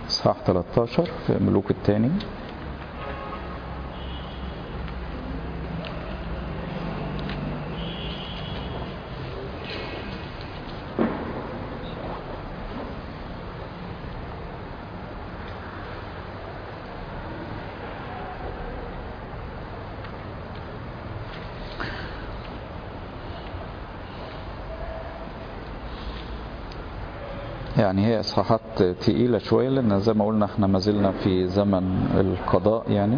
إصحاح 13 في ملوك الثاني يعني هي اصحاحات تقيلة شوية لان زي ما قلنا احنا ما زلنا في زمن القضاء يعني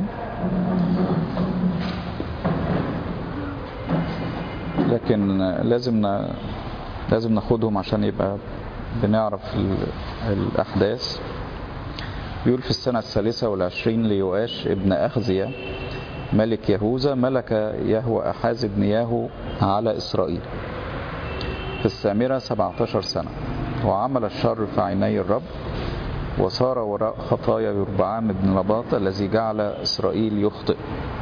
لكن لازم ن... لازم ناخدهم عشان يبقى بنعرف ال... الاحداث بيقول في السنة الثالثة والعشرين ليؤاش ابن أخزية ملك يهوذا ملك يهوى أحاز ابن ياهو على إسرائيل في السامرة 17 سنة وعمل الشر في عيني الرب وصار وراء خطايا يربعام بن نباط الذي جعل إسرائيل يخطئ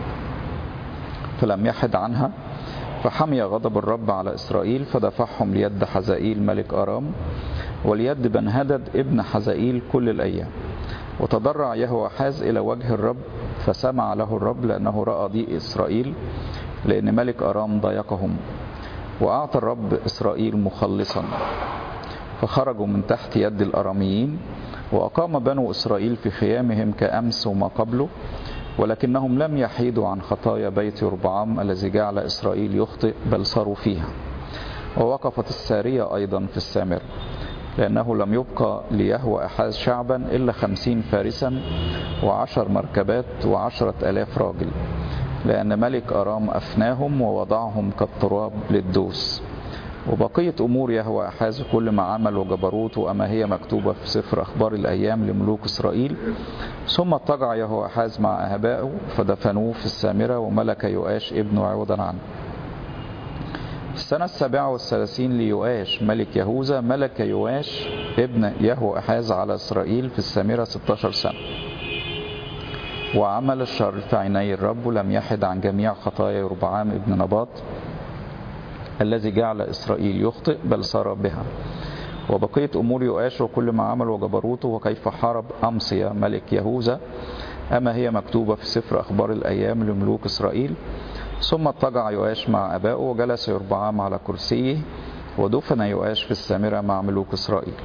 فلم يحد عنها فحمي غضب الرب على إسرائيل فدفعهم ليد حزائيل ملك أرام وليد بن هدد ابن حزائيل كل الأيام وتضرع يهوى حاز إلى وجه الرب فسمع له الرب لأنه رأى ضيق إسرائيل لأن ملك أرام ضايقهم وأعطى الرب إسرائيل مخلصا فخرجوا من تحت يد الأراميين وأقام بنو إسرائيل في خيامهم كأمس وما قبله ولكنهم لم يحيدوا عن خطايا بيت يربعام الذي جعل إسرائيل يخطئ بل صاروا فيها ووقفت السارية أيضا في السامرة لأنه لم يبقى ليهوى أحاز شعبا إلا خمسين فارسا وعشر مركبات وعشرة ألاف راجل لأن ملك أرام أفناهم ووضعهم كالتراب للدوس وبقية أمور يهوى أحاز كل ما عمل وجبروته أما هي مكتوبة في سفر أخبار الأيام لملوك إسرائيل ثم اضطجع يهوى أحاز مع أهبائه فدفنوه في السامرة وملك يؤاش ابنه عوضا عنه في السنة السابعة والثلاثين ليؤاش ملك يهوذا ملك يؤاش ابن يهو أحاز على إسرائيل في السامرة 16 سنة وعمل الشر في عيني الرب ولم يحد عن جميع خطايا يربعام ابن نباط الذي جعل إسرائيل يخطئ بل سار بها وبقية أمور يؤاش وكل ما عمل وجبروته وكيف حارب أمصية ملك يهوذا أما هي مكتوبة في سفر أخبار الأيام لملوك إسرائيل ثم اضطجع يؤاش مع أبائه وجلس يربعام على كرسيه ودفن يؤاش في السامرة مع ملوك إسرائيل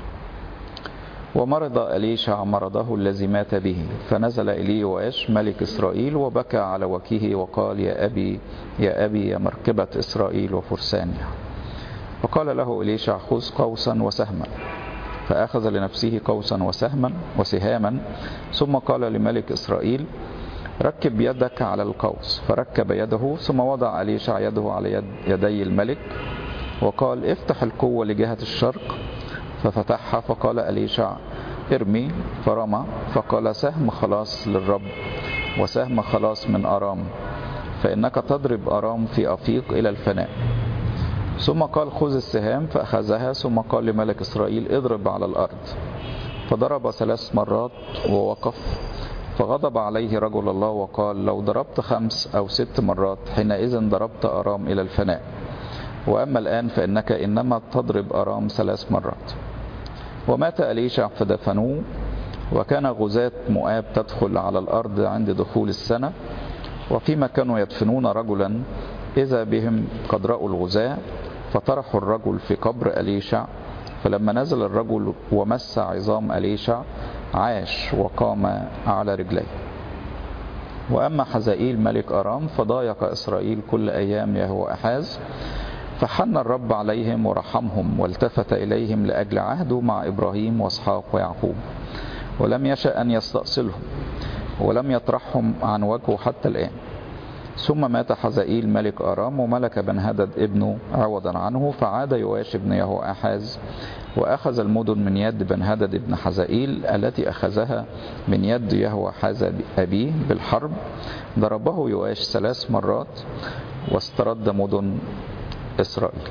ومرض أليشع مرضه الذي مات به فنزل إليه يؤاش ملك إسرائيل وبكى على وجهه وقال يا أبي يا أبي يا مركبة إسرائيل وفرسانها فقال له إليشع خذ قوسا وسهما فأخذ لنفسه قوسا وسهما وسهاما ثم قال لملك إسرائيل ركب يدك على القوس فركب يده ثم وضع أليشع يده على يد يدي الملك وقال افتح القوة لجهة الشرق ففتحها فقال أليشع ارمي فرمى فقال سهم خلاص للرب وسهم خلاص من أرام فإنك تضرب أرام في أفيق إلى الفناء ثم قال خذ السهام فأخذها ثم قال لملك إسرائيل اضرب على الأرض فضرب ثلاث مرات ووقف فغضب عليه رجل الله وقال لو ضربت خمس أو ست مرات حينئذ ضربت أرام إلى الفناء وأما الآن فإنك إنما تضرب أرام ثلاث مرات ومات أليشع فدفنوه وكان غزاة مؤاب تدخل على الأرض عند دخول السنة وفيما كانوا يدفنون رجلا إذا بهم قد رأوا الغزاة فطرحوا الرجل في قبر أليشع فلما نزل الرجل ومس عظام أليشع عاش وقام على رجليه وأما حزائيل ملك أرام فضايق إسرائيل كل أيام يهو أحاز فحن الرب عليهم ورحمهم والتفت إليهم لأجل عهده مع إبراهيم وإسحاق ويعقوب ولم يشأ أن يستأصلهم ولم يطرحهم عن وجهه حتى الآن ثم مات حزائيل ملك أرام وملك بن هدد ابنه عوضا عنه فعاد يواش ابن يهو أحاز وأخذ المدن من يد بن هدد ابن حزائيل التي أخذها من يد يهو حاز أبيه بالحرب ضربه يواش ثلاث مرات واسترد مدن إسرائيل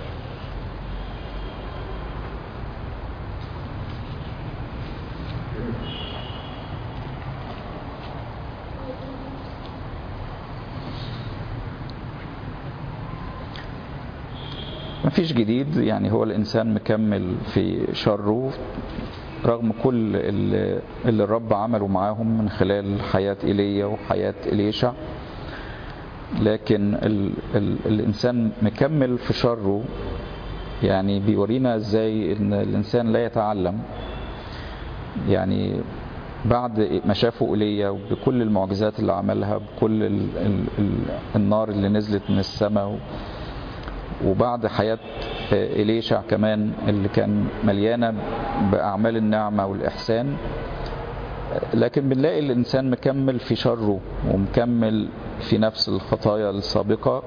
مفيش جديد يعني هو الإنسان مكمل في شره رغم كل اللي, اللي الرب عمله معاهم من خلال حياة إيليا وحياة إليشع لكن ال ال الإنسان مكمل في شره يعني بيورينا ازاي ان الانسان لا يتعلم يعني بعد ما شافوا ايليا وبكل المعجزات اللي عملها بكل ال ال ال النار اللي نزلت من السماء وبعد حياة إليشع كمان اللي كان مليانة بأعمال النعمة والإحسان لكن بنلاقي الإنسان مكمل في شره ومكمل في نفس الخطايا السابقة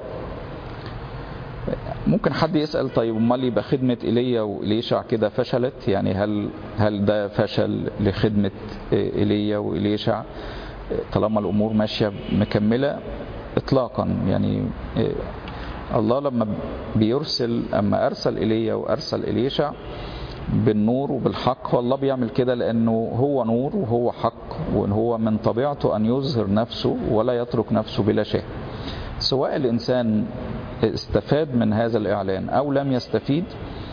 ممكن حد يسأل طيب امال يبقى خدمة ايليا وإليشع كده فشلت يعني هل هل ده فشل لخدمة ايليا وإليشع طالما الامور ماشية مكملة اطلاقا يعني الله لما بيرسل اما ارسل ايليا وارسل إليشع بالنور وبالحق والله بيعمل كده لانه هو نور وهو حق وان هو من طبيعته ان يظهر نفسه ولا يترك نفسه بلا شيء سواء الانسان استفاد من هذا الإعلان أو لم يستفيد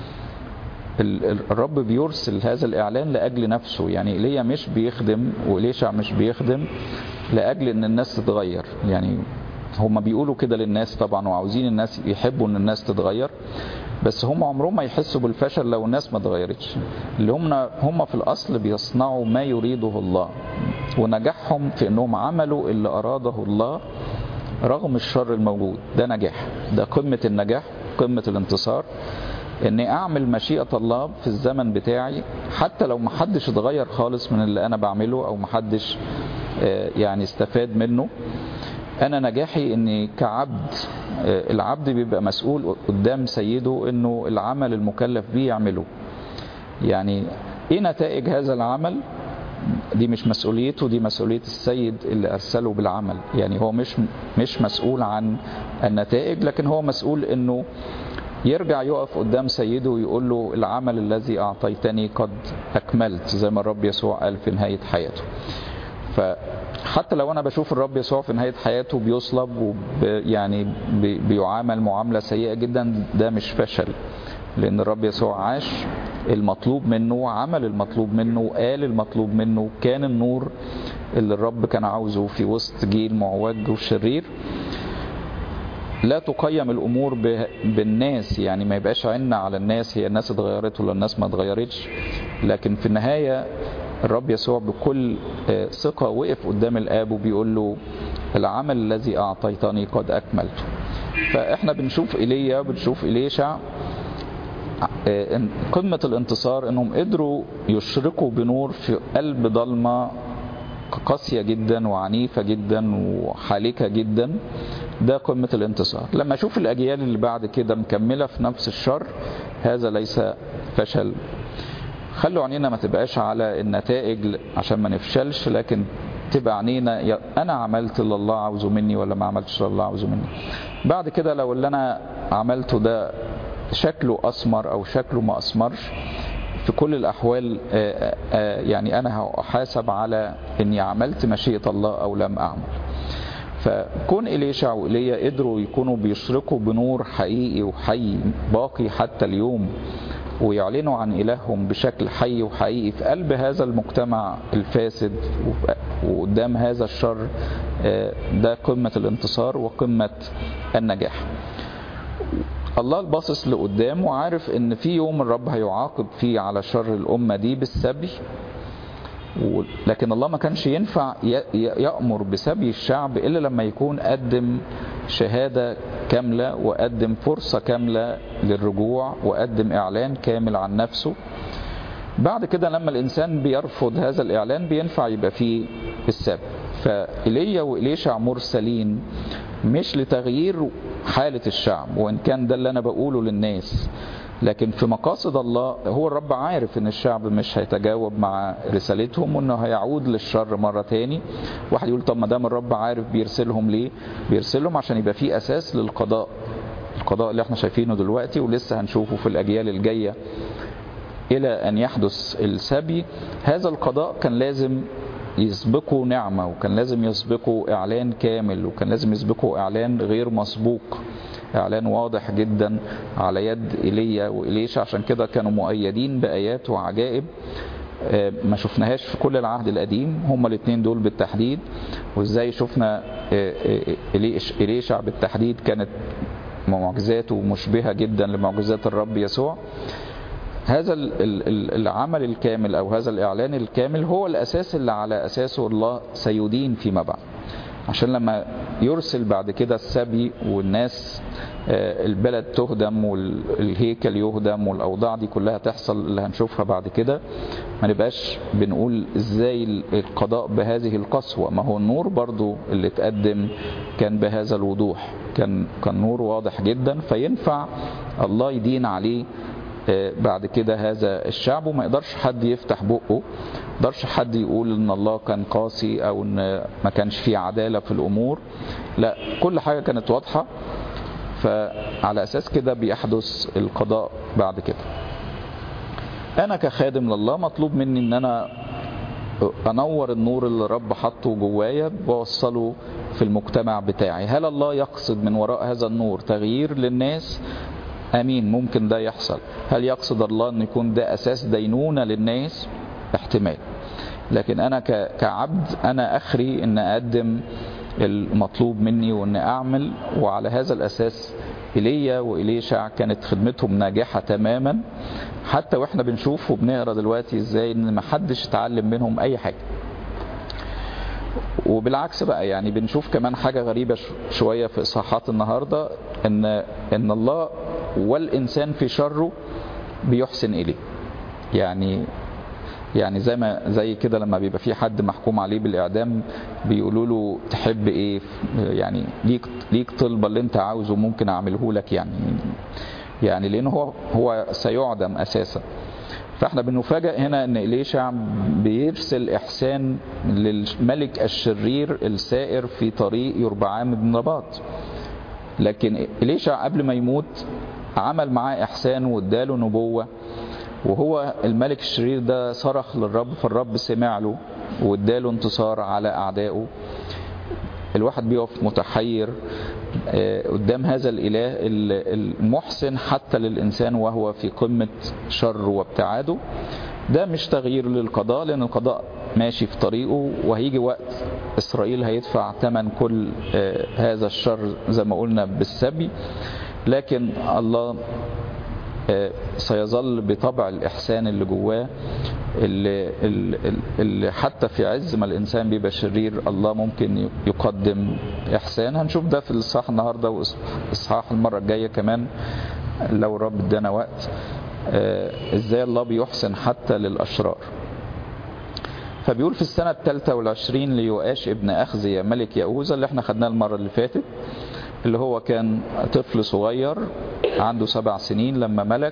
الرب بيرسل هذا الإعلان لأجل نفسه يعني إيليا مش بيخدم وإليشع مش بيخدم لأجل أن الناس تتغير يعني هم بيقولوا كده للناس طبعا وعاوزين الناس يحبوا أن الناس تتغير بس هم عمرهم ما يحسوا بالفشل لو الناس ما اتغيرتش اللي هم هم في الأصل بيصنعوا ما يريده الله ونجاحهم في أنهم عملوا اللي أراده الله رغم الشر الموجود ده نجاح ده قمة النجاح قمة الانتصار اني اعمل مشيئة الله في الزمن بتاعي حتى لو محدش اتغير خالص من اللي انا بعمله او محدش يعني استفاد منه انا نجاحي اني كعبد العبد بيبقى مسؤول قدام سيده انه العمل المكلف بيه يعمله يعني ايه نتائج هذا العمل دي مش مسؤوليته دي مسؤولية السيد اللي أرسله بالعمل يعني هو مش مش مسؤول عن النتائج لكن هو مسؤول إنه يرجع يقف قدام سيده ويقول له العمل الذي أعطيتني قد أكملت زي ما الرب يسوع قال في نهاية حياته فحتى لو أنا بشوف الرب يسوع في نهاية حياته بيصلب ويعني بيعامل معاملة سيئة جدا ده مش فشل لأن الرب يسوع عاش المطلوب منه عمل المطلوب منه قال المطلوب منه كان النور اللي الرب كان عاوزه في وسط جيل معوج وشرير لا تقيم الامور بالناس يعني ما يبقاش عنا على الناس هي الناس اتغيرت ولا الناس ما اتغيرتش لكن في النهايه الرب يسوع بكل ثقه وقف قدام الاب وبيقول له العمل الذي اعطيتني قد اكملته فاحنا بنشوف ايليا بنشوف اليشع قمة الانتصار انهم قدروا يشرقوا بنور في قلب ضلمة قاسية جدا وعنيفة جدا وحالكة جدا ده قمة الانتصار لما اشوف الاجيال اللي بعد كده مكملة في نفس الشر هذا ليس فشل خلوا عينينا ما تبقاش على النتائج عشان ما نفشلش لكن تبقى عينينا انا عملت اللي الله عاوزه مني ولا ما عملتش اللي الله عاوزه مني بعد كده لو اللي انا عملته ده شكله أسمر أو شكله ما أسمرش في كل الأحوال يعني أنا هحاسب على أني عملت مشيئة الله أو لم أعمل فكون إليشع وإليا قدروا يكونوا بيشرقوا بنور حقيقي وحي باقي حتى اليوم ويعلنوا عن إلههم بشكل حي وحقيقي في قلب هذا المجتمع الفاسد وقدام هذا الشر ده قمة الانتصار وقمة النجاح الله الباصص لقدام وعارف ان في يوم الرب هيعاقب فيه على شر الامه دي بالسبي لكن الله ما كانش ينفع يأمر بسبي الشعب إلا لما يكون قدم شهادة كاملة وقدم فرصة كاملة للرجوع وقدم إعلان كامل عن نفسه بعد كده لما الإنسان بيرفض هذا الإعلان بينفع يبقى فيه السبي فإيليا وإليشع مرسلين مش لتغيير حالة الشعب وإن كان ده اللي أنا بقوله للناس لكن في مقاصد الله هو الرب عارف ان الشعب مش هيتجاوب مع رسالتهم وانه هيعود للشر مرة تاني واحد يقول طب ما دام الرب عارف بيرسلهم ليه بيرسلهم عشان يبقى في اساس للقضاء القضاء اللي احنا شايفينه دلوقتي ولسه هنشوفه في الاجيال الجاية الى ان يحدث السبي هذا القضاء كان لازم يسبقوا نعمة وكان لازم يسبقوا إعلان كامل وكان لازم يسبقوا إعلان غير مسبوق إعلان واضح جدا على يد إيليا وإليشا عشان كده كانوا مؤيدين بآيات وعجائب ما شفناهاش في كل العهد القديم هما الاثنين دول بالتحديد وازاي شفنا إليشع بالتحديد كانت معجزاته مشبهة جدا لمعجزات الرب يسوع هذا العمل الكامل أو هذا الإعلان الكامل هو الأساس اللي على أساسه الله سيدين فيما بعد عشان لما يرسل بعد كده السبي والناس البلد تهدم والهيكل يهدم والاوضاع دي كلها تحصل اللي هنشوفها بعد كده ما نبقاش بنقول ازاي القضاء بهذه القسوه ما هو النور برضو اللي اتقدم كان بهذا الوضوح كان كان نور واضح جدا فينفع الله يدين عليه بعد كده هذا الشعب وما يقدرش حد يفتح بقه ما يقدرش حد يقول ان الله كان قاسي او ان ما كانش فيه عداله في الامور لا كل حاجه كانت واضحه فعلى اساس كده بيحدث القضاء بعد كده انا كخادم لله مطلوب مني ان انا انور النور اللي رب حطه جوايا واوصله في المجتمع بتاعي هل الله يقصد من وراء هذا النور تغيير للناس امين ممكن ده يحصل هل يقصد الله ان يكون ده اساس دينونة للناس احتمال لكن انا كعبد انا اخري ان اقدم المطلوب مني وان اعمل وعلى هذا الاساس ايليا واليشع كانت خدمتهم ناجحه تماما حتى واحنا بنشوف وبنقرا دلوقتي ازاي ان ما حدش اتعلم منهم اي حاجه وبالعكس بقى يعني بنشوف كمان حاجه غريبه شويه في اصحاحات النهارده ان ان الله والانسان في شره بيحسن اليه يعني يعني زي ما زي كده لما بيبقى في حد محكوم عليه بالاعدام بيقولوا له تحب ايه يعني ليك ليك طلبه اللي انت عاوزه ممكن اعمله لك يعني يعني لان هو هو سيعدم اساسا فاحنا بنفاجئ هنا ان اليشع بيرسل احسان للملك الشرير السائر في طريق يربعام بن نباط لكن اليشع قبل ما يموت عمل معاه احسان واداله نبوه وهو الملك الشرير ده صرخ للرب فالرب سمع له واداله انتصار على اعدائه الواحد بيقف متحير قدام هذا الاله المحسن حتى للانسان وهو في قمه شر وابتعاده ده مش تغيير للقضاء لان القضاء ماشي في طريقه وهيجي وقت اسرائيل هيدفع ثمن كل هذا الشر زي ما قلنا بالسبي لكن الله سيظل بطبع الإحسان اللي جواه اللي, اللي حتى في عز ما الإنسان بيبقى شرير الله ممكن يقدم إحسان هنشوف ده في الإصحاح النهاردة وإصحاح المرة الجاية كمان لو الرب ادانا وقت إزاي الله بيحسن حتى للأشرار فبيقول في السنة الثالثة والعشرين ليؤاش ابن أخزية ملك يهوذا اللي احنا خدناه المرة اللي فاتت اللي هو كان طفل صغير عنده سبع سنين لما ملك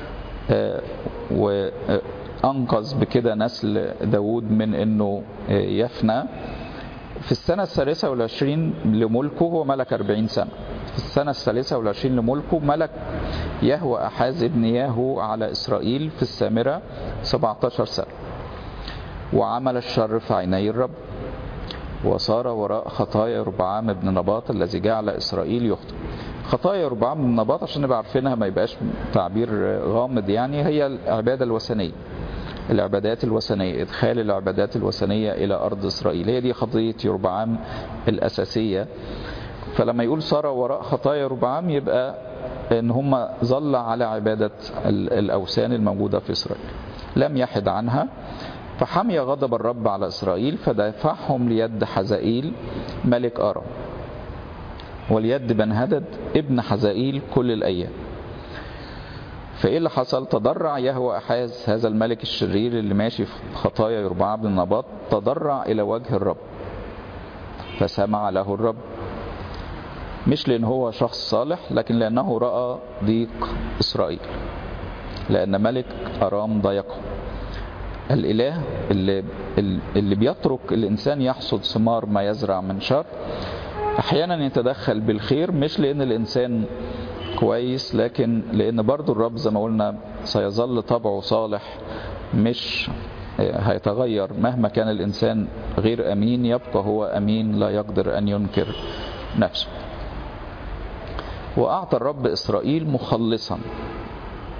وأنقذ بكده نسل داود من أنه يفنى في السنة الثالثة والعشرين لملكه هو ملك أربعين سنة في السنة الثالثة والعشرين لملكه ملك يهوى أحاز ابن ياهو على إسرائيل في السامرة 17 سنة وعمل الشر في عيني الرب وصار وراء خطايا يربعام بن نباط الذي جعل اسرائيل يخطئ خطايا يربعام بن نباط عشان نبقى عارفينها ما يبقاش تعبير غامض يعني هي العباده الوثنيه العبادات الوثنيه ادخال العبادات الوثنيه الى ارض اسرائيل هي دي خطيه يربعام الاساسيه فلما يقول صار وراء خطايا يربعام يبقى ان هم ظل على عباده الاوثان الموجوده في اسرائيل لم يحد عنها فحمي غضب الرب على إسرائيل فدفعهم ليد حزائيل ملك أرم واليد بن هدد ابن حزائيل كل الأيام فإيه اللي حصل تضرع يهوى أحاز هذا الملك الشرير اللي ماشي في خطايا يربعام بن نباط تضرع إلى وجه الرب فسمع له الرب مش لأن هو شخص صالح لكن لأنه رأى ضيق إسرائيل لأن ملك أرام ضيقه الإله اللي, اللي بيترك الإنسان يحصد ثمار ما يزرع من شر أحيانا يتدخل بالخير مش لأن الإنسان كويس لكن لأن برضو الرب زي ما قلنا سيظل طبعه صالح مش هيتغير مهما كان الإنسان غير أمين يبقى هو أمين لا يقدر أن ينكر نفسه وأعطى الرب إسرائيل مخلصا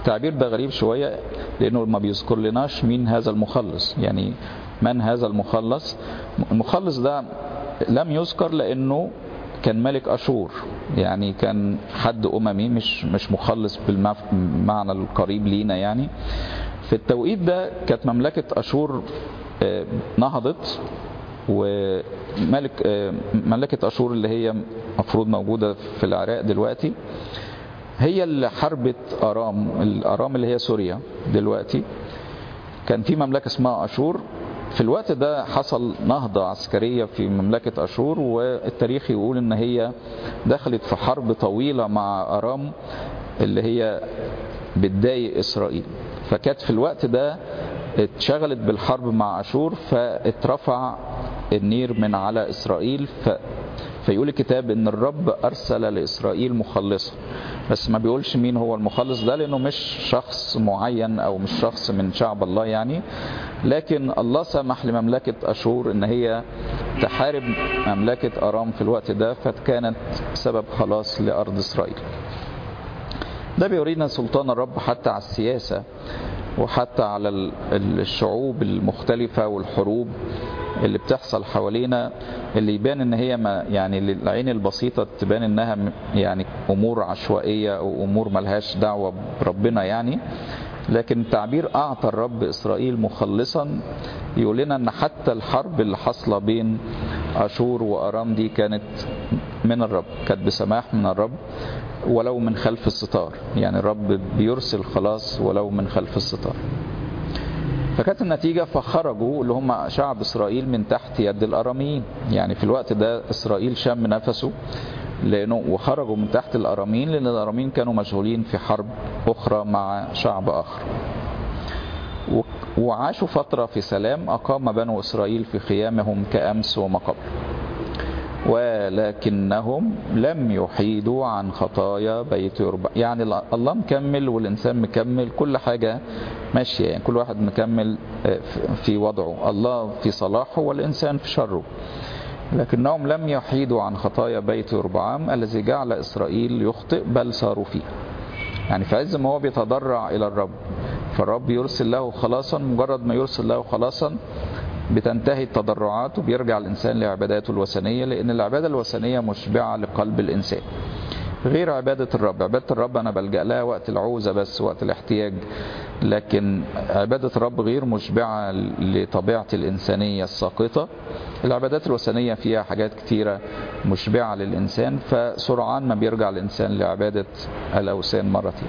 التعبير ده غريب شوية لأنه ما بيذكر لناش مين هذا المخلص يعني من هذا المخلص المخلص ده لم يذكر لأنه كان ملك أشور يعني كان حد أممي مش مش مخلص بالمعنى القريب لينا يعني في التوقيت ده كانت مملكة أشور نهضت وملك مملكة أشور اللي هي مفروض موجودة في العراق دلوقتي هي اللي حربت أرام الأرام اللي هي سوريا دلوقتي كان في مملكة اسمها أشور في الوقت ده حصل نهضة عسكرية في مملكة أشور والتاريخ يقول إن هي دخلت في حرب طويلة مع أرام اللي هي بتضايق إسرائيل فكانت في الوقت ده اتشغلت بالحرب مع أشور فاترفع النير من على إسرائيل ف فيقول الكتاب ان الرب ارسل لاسرائيل مخلصا بس ما بيقولش مين هو المخلص ده لانه مش شخص معين او مش شخص من شعب الله يعني لكن الله سمح لمملكة اشور ان هي تحارب مملكة ارام في الوقت ده فكانت سبب خلاص لارض اسرائيل ده بيورينا سلطان الرب حتى على السياسة وحتى على الشعوب المختلفة والحروب اللي بتحصل حوالينا اللي يبان ان هي ما يعني للعين البسيطة تبان انها يعني امور عشوائية او امور ملهاش دعوة بربنا يعني لكن تعبير اعطى الرب اسرائيل مخلصا يقول لنا ان حتى الحرب اللي حاصله بين اشور وارام دي كانت من الرب كانت بسماح من الرب ولو من خلف الستار يعني الرب بيرسل خلاص ولو من خلف الستار فكانت النتيجة فخرجوا اللي هم شعب إسرائيل من تحت يد الأراميين يعني في الوقت ده إسرائيل شم نفسه لأنه وخرجوا من تحت الأراميين لأن الأراميين كانوا مشغولين في حرب أخرى مع شعب آخر وعاشوا فترة في سلام أقام بنو إسرائيل في خيامهم كأمس وما قبل ولكنهم لم يحيدوا عن خطايا بيت يربع يعني الله مكمل والإنسان مكمل كل حاجة ماشية يعني كل واحد مكمل في وضعه الله في صلاحه والإنسان في شره لكنهم لم يحيدوا عن خطايا بيت يربعام الذي جعل إسرائيل يخطئ بل صاروا فيه يعني في عز ما هو بيتضرع إلى الرب فالرب يرسل له خلاصا مجرد ما يرسل له خلاصا بتنتهي التضرعات وبيرجع الإنسان لعباداته الوثنية لأن العبادة الوثنية مشبعة لقلب الإنسان غير عبادة الرب عبادة الرب أنا بلجأ لها وقت العوزة بس وقت الاحتياج لكن عبادة الرب غير مشبعة لطبيعة الإنسانية الساقطة العبادات الوثنية فيها حاجات كتيرة مشبعة للإنسان فسرعان ما بيرجع الإنسان لعبادة الأوثان مرتين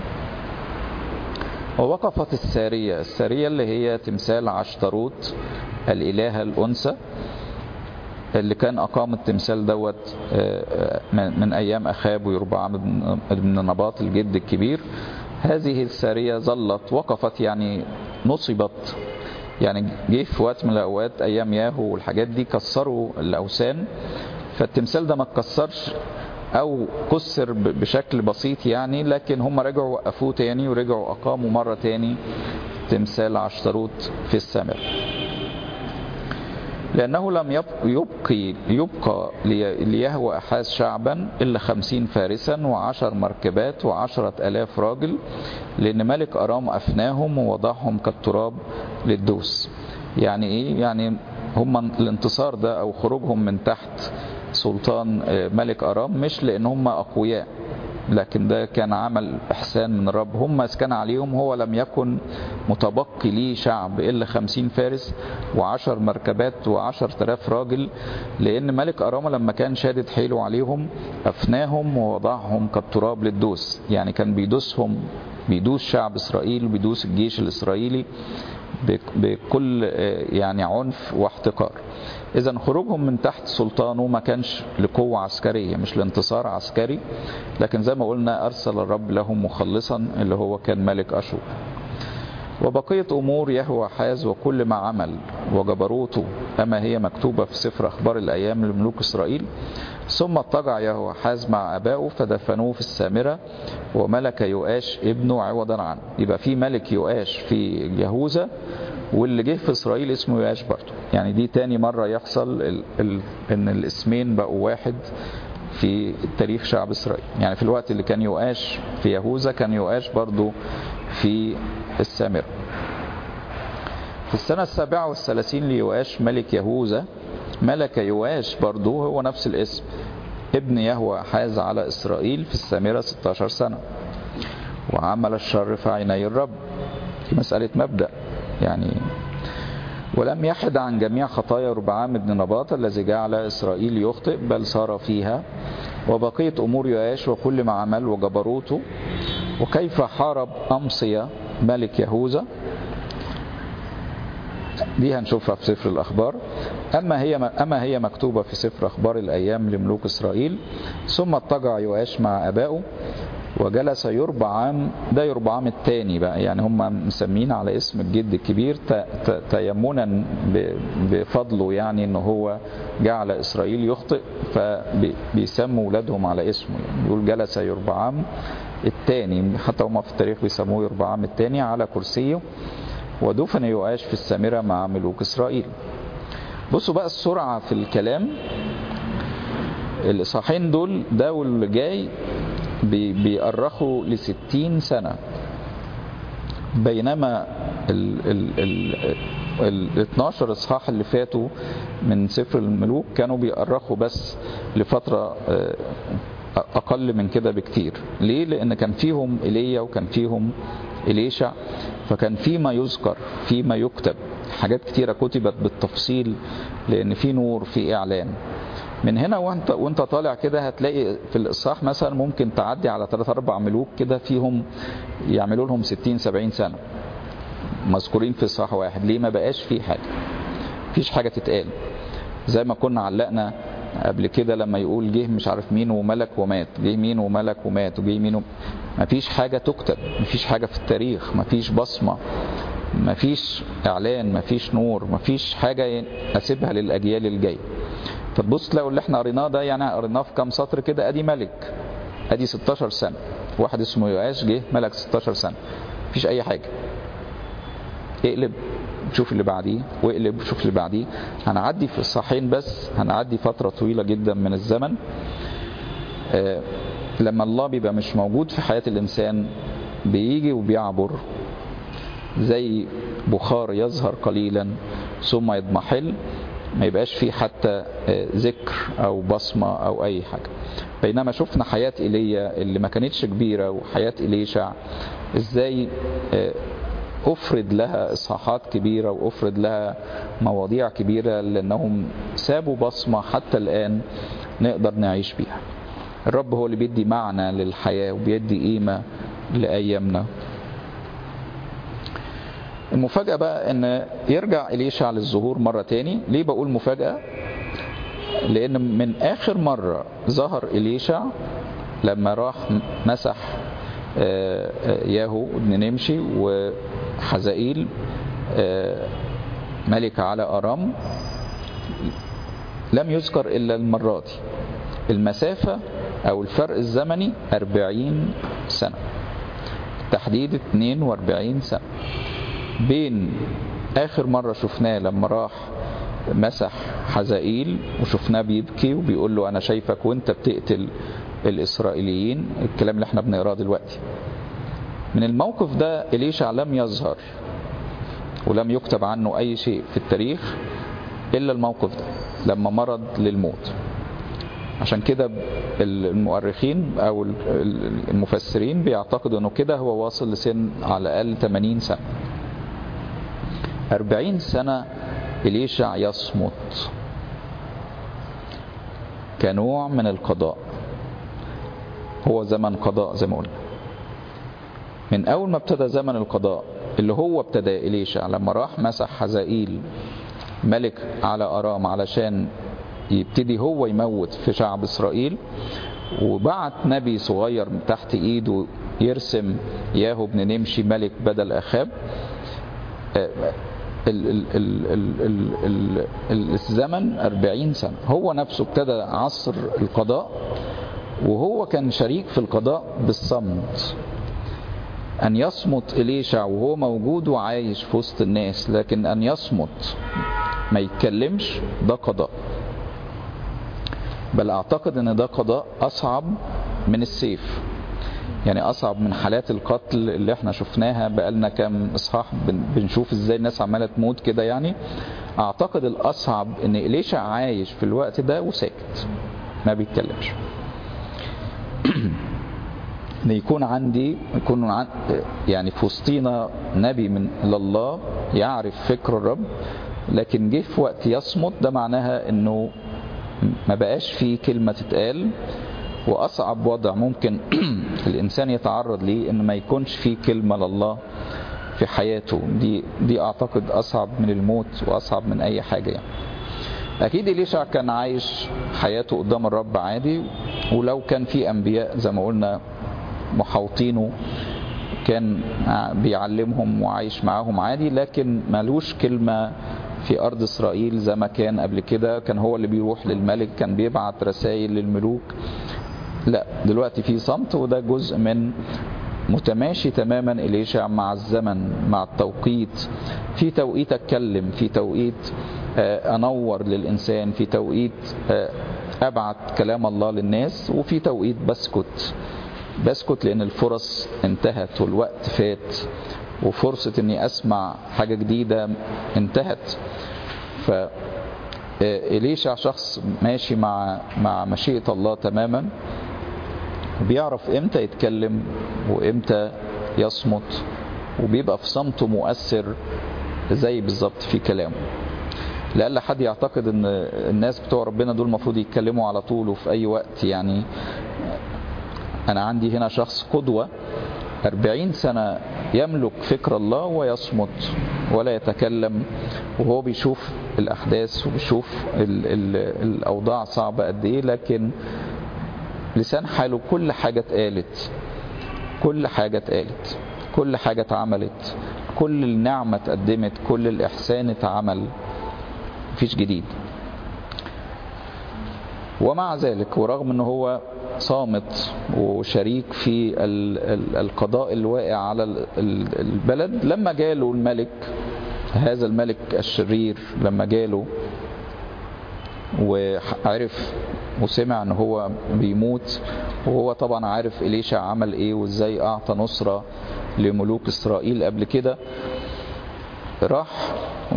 ووقفت السارية السارية اللي هي تمثال عشتروت الإلهة الأنثى اللي كان أقام التمثال دوت من أيام أخاب ويربعام بن نباط الجد الكبير هذه السارية ظلت وقفت يعني نصبت يعني جه في وقت من الأوقات أيام ياهو والحاجات دي كسروا الأوثان فالتمثال ده ما اتكسرش أو كسر بشكل بسيط يعني لكن هم رجعوا وقفوه تاني ورجعوا أقاموا مرة تاني تمثال عشتروت في السماء لأنه لم يبقي يبقى ليهوى أحاز شعبا إلا خمسين فارسا وعشر مركبات وعشرة ألاف راجل لأن ملك أرام أفناهم ووضعهم كالتراب للدوس يعني إيه؟ يعني هم الانتصار ده أو خروجهم من تحت سلطان ملك أرام مش لأن هم أقوياء لكن ده كان عمل إحسان من الرب هم اسكن عليهم هو لم يكن متبقي ليه شعب إلا خمسين فارس وعشر مركبات وعشر تلاف راجل لأن ملك أرامة لما كان شادد حيله عليهم أفناهم ووضعهم كالتراب للدوس يعني كان بيدوسهم بيدوس شعب إسرائيل وبيدوس الجيش الإسرائيلي بكل يعني عنف واحتقار إذا خروجهم من تحت سلطانه ما كانش لقوة عسكرية مش لانتصار عسكري لكن زي ما قلنا أرسل الرب لهم مخلصا اللي هو كان ملك أشور وبقية أمور يهوى حاز وكل ما عمل وجبروته أما هي مكتوبة في سفر أخبار الأيام لملوك إسرائيل ثم اضطجع يهوى حاز مع أبائه فدفنوه في السامرة وملك يؤاش ابنه عوضا عنه يبقى في ملك يؤاش في يهوذا واللي جه في إسرائيل اسمه يؤاش برضه يعني دي تاني مرة يحصل ال ال إن الاسمين بقوا واحد في تاريخ شعب إسرائيل يعني في الوقت اللي كان يؤاش في يهوذا كان يؤاش برضه في السامرة في السنة السابعة والثلاثين ليواش ملك يهوذا ملك يواش برضو هو نفس الاسم ابن يهوى حاز على إسرائيل في السامرة 16 سنة وعمل الشر في عيني الرب في مسألة مبدأ يعني ولم يحد عن جميع خطايا ربعام بن نباط الذي جعل إسرائيل يخطئ بل صار فيها وبقية أمور يواش وكل ما عمل وجبروته وكيف حارب أمصية ملك يهوذا دي هنشوفها في سفر الأخبار أما هي أما هي مكتوبة في سفر أخبار الأيام لملوك إسرائيل ثم اضطجع يواش مع أبائه وجلس يربعام ده يربعام الثاني بقى يعني هم مسمين على اسم الجد الكبير تيمنا بفضله يعني ان هو جعل اسرائيل يخطئ فبيسموا ولادهم على اسمه يعني يقول جلس يربعام الثاني حتى هم في التاريخ بيسموه يربعام الثاني على كرسيه ودفن يؤاش في السامرة مع ملوك إسرائيل بصوا بقى السرعة في الكلام الإصحاحين دول ده واللي جاي بيأرخوا لستين سنة بينما ال ال ال ال 12 اصحاح اللي فاتوا من سفر الملوك كانوا بيأرخوا بس لفترة أقل من كده بكتير ليه؟ لأن كان فيهم إيليا وكان فيهم إليشع فكان في ما يذكر في ما يكتب حاجات كتيرة كتبت بالتفصيل لأن في نور في إعلان من هنا وانت وانت طالع كده هتلاقي في الاصحاح مثلا ممكن تعدي على 3 4 ملوك كده فيهم يعملوا لهم 60 70 سنه مذكورين في اصحاح واحد ليه ما بقاش فيه حاجه مفيش حاجه تتقال زي ما كنا علقنا قبل كده لما يقول جه مش عارف مين وملك ومات جه مين وملك ومات وجه مين و... مفيش حاجه تكتب مفيش حاجه في التاريخ مفيش بصمه مفيش اعلان مفيش نور مفيش حاجه اسيبها للاجيال الجايه فتبص تلاقوا اللي احنا قريناه ده يعني قريناه في كام سطر كده ادي ملك ادي 16 سنه واحد اسمه يؤاش جه ملك 16 سنه مفيش اي حاجه اقلب شوف اللي بعديه واقلب شوف اللي بعديه هنعدي في الصحين بس هنعدي فتره طويله جدا من الزمن آه لما الله بيبقى مش موجود في حياه الانسان بيجي وبيعبر زي بخار يظهر قليلا ثم يضمحل ما يبقاش فيه حتى ذكر او بصمه او اي حاجه بينما شفنا حياه ايليا اللي ما كانتش كبيره وحياه اليشع ازاي افرد لها اصحاحات كبيره وافرد لها مواضيع كبيره لانهم سابوا بصمه حتى الان نقدر نعيش بيها الرب هو اللي بيدي معنى للحياه وبيدي قيمه لايامنا المفاجأة بقى ان يرجع إليشع للظهور مرة تاني ليه بقول مفاجأة لان من اخر مرة ظهر إليشع لما راح مسح ياهو ابن نمشي وحزائيل ملك على أرام لم يذكر إلا المرة دي المسافة أو الفرق الزمني 40 سنة تحديد 42 سنة بين آخر مرة شفناه لما راح مسح حزائيل وشفناه بيبكي وبيقول له أنا شايفك وأنت بتقتل الإسرائيليين الكلام اللي احنا بنقراه دلوقتي من الموقف ده إليشع لم يظهر ولم يكتب عنه أي شيء في التاريخ إلا الموقف ده لما مرض للموت عشان كده المؤرخين أو المفسرين بيعتقدوا أنه كده هو واصل لسن على الأقل 80 سنة أربعين سنة إليشع يصمت كنوع من القضاء هو زمن قضاء زي ما قلنا من أول ما ابتدى زمن القضاء اللي هو ابتدى إليشع لما راح مسح حزائيل ملك على أرام علشان يبتدي هو يموت في شعب إسرائيل وبعت نبي صغير تحت إيده يرسم ياهو بن نمشي ملك بدل أخاب ال ال ال ال ال ال الزمن أربعين سنة هو نفسه ابتدى عصر القضاء وهو كان شريك في القضاء بالصمت أن يصمت إليشع وهو موجود وعايش في وسط الناس لكن أن يصمت ما يتكلمش ده قضاء بل أعتقد أن ده قضاء أصعب من السيف يعني أصعب من حالات القتل اللي احنا شفناها بقالنا كام إصحاح بن- بنشوف ازاي الناس عمالة تموت كده يعني أعتقد الأصعب إن إليشع عايش في الوقت ده وساكت ما بيتكلمش ان يكون عندي يكون عن يعني في وسطينا نبي من لله يعرف فكر الرب لكن جه في وقت يصمت ده معناها انه ما بقاش فيه كلمة تتقال واصعب وضع ممكن الانسان يتعرض ليه ان ما يكونش فيه كلمة لله في حياته دي دي اعتقد اصعب من الموت واصعب من اي حاجة يعني اكيد اليشع كان عايش حياته قدام الرب عادي ولو كان في انبياء زي ما قلنا محاوطينه كان بيعلمهم وعايش معاهم عادي لكن ملوش كلمة في أرض إسرائيل زي ما كان قبل كده كان هو اللي بيروح للملك كان بيبعت رسائل للملوك لا دلوقتي في صمت وده جزء من متماشي تماما إليشع مع الزمن مع التوقيت في توقيت أتكلم في توقيت آه، أنور للإنسان في توقيت آه، أبعت كلام الله للناس وفي توقيت بسكت بسكت لأن الفرص انتهت والوقت فات وفرصة إني أسمع حاجة جديدة انتهت ف آه، إليشع شخص ماشي مع مع مشيئة الله تماما وبيعرف امتى يتكلم وامتى يصمت وبيبقى في صمته مؤثر زي بالظبط في كلامه لألا حد يعتقد ان الناس بتوع ربنا دول المفروض يتكلموا على طول وفي اي وقت يعني انا عندي هنا شخص قدوة أربعين سنة يملك فكر الله ويصمت ولا يتكلم وهو بيشوف الأحداث وبيشوف ال ال الأوضاع صعبة قد إيه لكن لسان حاله كل حاجة اتقالت كل حاجة اتقالت كل حاجة اتعملت كل النعمة اتقدمت كل الإحسان اتعمل مفيش جديد ومع ذلك ورغم ان هو صامت وشريك في ال- ال- القضاء الواقع على ال- ال- البلد لما جاله الملك هذا الملك الشرير لما جاله وعرف وسمع ان هو بيموت وهو طبعا عارف إليشع عمل ايه وازاي اعطى نصرة لملوك اسرائيل قبل كده راح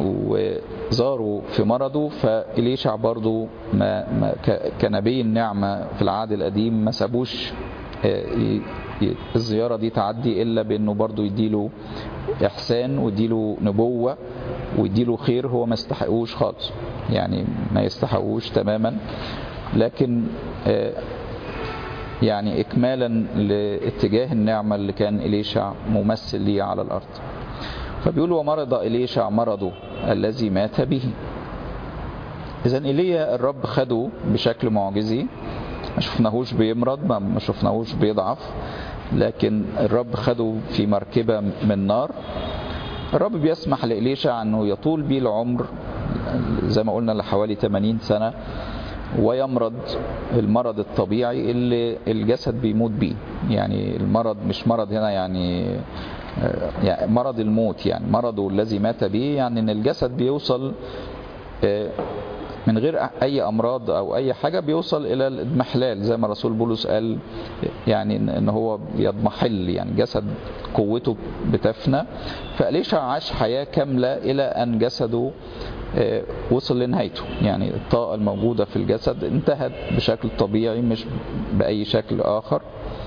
وزاروا في مرضه فإليشع برضو ما ما ك- كنبي النعمة في العهد القديم ما سابوش آه، ي- ي- الزيارة دي تعدي إلا بأنه برضو يديله إحسان ويديله نبوة ويديله خير هو ما يستحقوش خالص يعني ما يستحقوش تماما لكن آه، يعني إكمالا لاتجاه النعمة اللي كان إليشع ممثل ليه على الأرض فبيقول ومرض إليشع مرضه الذي مات به إذا إيليا الرب خده بشكل معجزي ما شفناهوش بيمرض ما- ما شفناهوش بيضعف لكن الرب خده في مركبة من نار الرب بيسمح لإليشع أنه يطول بيه العمر زي ما قلنا لحوالي 80 سنة ويمرض المرض الطبيعي اللي الجسد بيموت بيه يعني المرض مش مرض هنا يعني آه، يعني مرض الموت يعني مرضه الذي مات به يعني ان الجسد بيوصل آه، من غير اي امراض او اي حاجه بيوصل الى الاضمحلال زي ما رسول بولس قال يعني ان إن هو بيضمحل يعني جسد قوته بتفنى فاليشع عاش حياه كامله الى ان جسده آه، وصل لنهايته يعني الطاقه الموجوده في الجسد انتهت بشكل طبيعي مش باي شكل اخر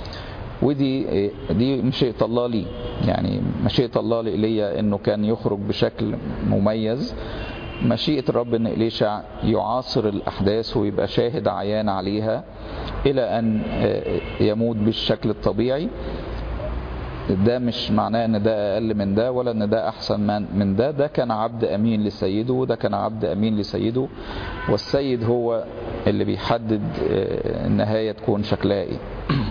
ودي دي مشيئة الله لي يعني مشيئة الله لإيليا انه كان يخرج بشكل مميز مشيئة الرب ان إليشع يعاصر الأحداث ويبقى شاهد عيان عليها إلى أن يموت بالشكل الطبيعي ده مش معناه ان ده اقل من ده ولا ان ده احسن من من ده ده كان عبد امين لسيده وده كان عبد امين لسيده والسيد هو اللي بيحدد النهايه تكون شكلها ايه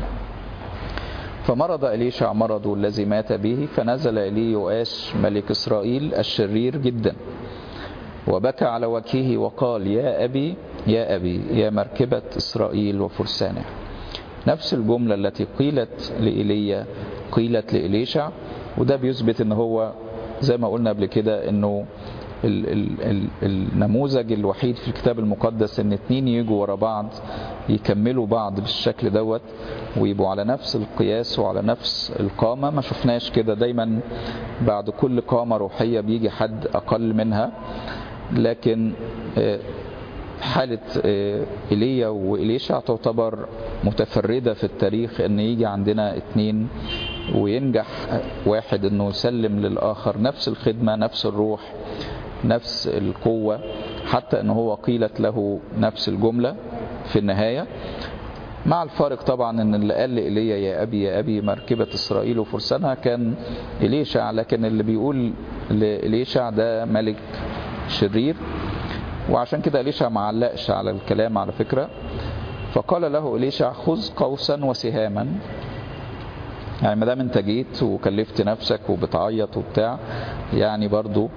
فمرض إليشع مرضه الذي مات به فنزل إليه يؤاش ملك إسرائيل الشرير جدا وبكى على وجهه وقال يا أبي يا أبي يا مركبة إسرائيل وفرسانه نفس الجملة التي قيلت لإيليا قيلت لإليشع وده بيثبت ان هو زي ما قلنا قبل كده انه ال ال ال النموذج الوحيد في الكتاب المقدس ان اتنين يجوا ورا بعض يكملوا بعض بالشكل دوت ويبقوا على نفس القياس وعلى نفس القامة ما شفناش كده دايما بعد كل قامة روحية بيجي حد أقل منها لكن حالة إيليا وإليشع تعتبر متفردة في التاريخ ان يجي عندنا اتنين وينجح واحد انه يسلم للآخر نفس الخدمة نفس الروح نفس القوة حتى ان هو قيلت له نفس الجملة في النهاية مع الفارق طبعا ان اللي قال لإيليا يا أبي يا أبي مركبة إسرائيل وفرسانها كان إليشع لكن اللي بيقول لإليشع ده ملك شرير وعشان كده إليشع ما علقش على الكلام على فكرة فقال له إليشع خذ قوسا وسهاما يعني ما دام انت جيت وكلفت نفسك وبتعيط وبتاع يعني برضو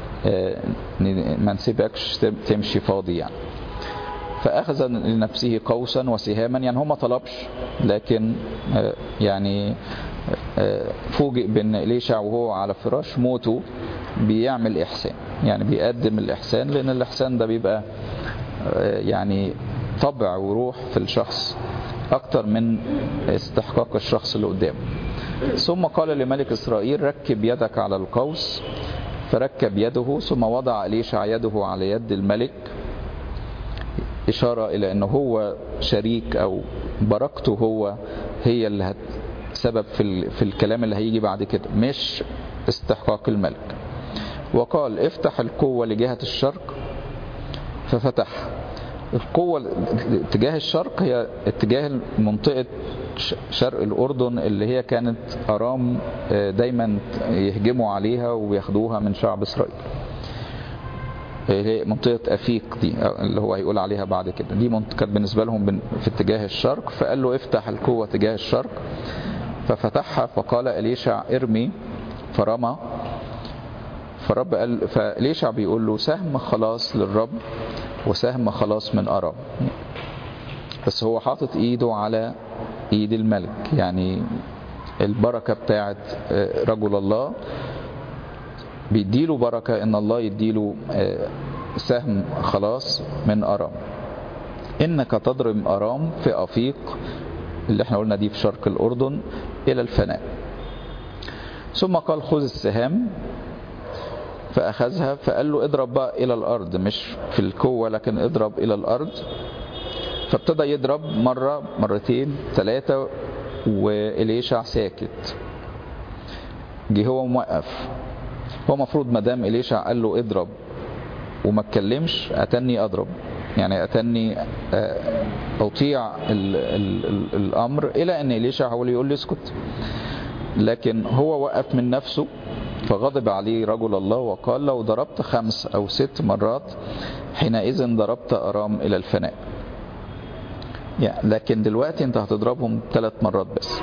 ما نسيبكش تمشي فاضي يعني فأخذ لنفسه قوسا وسهاما يعني هو ما طلبش لكن يعني فوجئ بأن إليشع وهو على فراش موته بيعمل إحسان يعني بيقدم الإحسان لأن الإحسان ده بيبقى يعني طبع وروح في الشخص أكتر من استحقاق الشخص اللي قدامه ثم قال لملك إسرائيل ركب يدك على القوس فركب يده ثم وضع إليشع يده على يد الملك إشارة إلى أنه هو شريك أو بركته هو هي اللي هت سبب في, في الكلام اللي هيجي بعد كده مش استحقاق الملك وقال افتح القوة لجهة الشرق ففتح القوة اتجاه الشرق هي اتجاه منطقة شرق الأردن اللي هي كانت أرام دايما يهجموا عليها وياخدوها من شعب إسرائيل هي منطقة أفيق دي اللي هو هيقول عليها بعد كده دي كانت بالنسبة لهم في اتجاه الشرق فقال له افتح القوة اتجاه الشرق ففتحها فقال إليشع ارمي فرمى فرب قال فإليشع بيقول له سهم خلاص للرب وسهم خلاص من أرام بس هو حاطط ايده على ايد الملك يعني البركة بتاعت رجل الله بيديله بركة ان الله يديله سهم خلاص من أرام إنك تضرب أرام في أفيق اللي احنا قلنا دي في شرق الأردن إلى الفناء ثم قال خذ السهام فأخذها فقال له اضرب بقى إلى الأرض مش في القوة لكن اضرب إلى الأرض فابتدى يضرب مرة مرتين ثلاثة وإليشع ساكت جه هو موقف هو مفروض مدام إليشع قال له اضرب وما اتكلمش أتني أضرب يعني أتني أطيع ال ال ال الأمر إلى أن إليشع هو اللي يقول لي اسكت لكن هو وقف من نفسه فغضب عليه رجل الله وقال لو ضربت خمس أو ست مرات حينئذ ضربت أرام إلى الفناء يعني لكن دلوقتي انت هتضربهم ثلاث مرات بس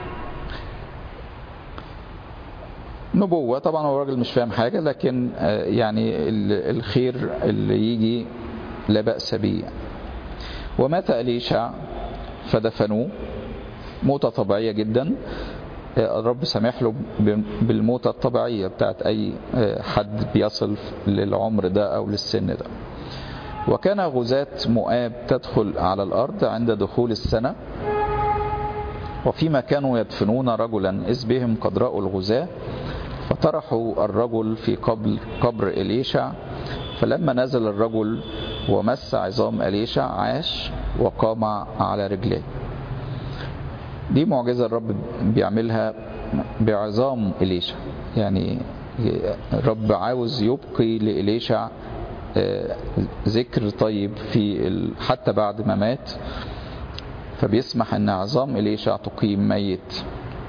نبوة طبعا هو راجل مش فاهم حاجة لكن يعني الخير اللي يجي لا بأس به ومات أليشع فدفنوه موتة طبيعية جدا الرب سامح له بالموتة الطبيعية بتاعت أي حد بيصل للعمر ده أو للسن ده وكان غزاة مؤاب تدخل على الأرض عند دخول السنة وفيما كانوا يدفنون رجلا إذ بهم قد رأوا الغزاة فطرحوا الرجل في قبل قبر إليشع فلما نزل الرجل ومس عظام أليشع عاش وقام على رجليه دي معجزة الرب بيعملها بعظام إليشع يعني الرب عاوز يبقي لإليشع ذكر طيب في حتى بعد ما مات فبيسمح ان عظام إليشع تقيم ميت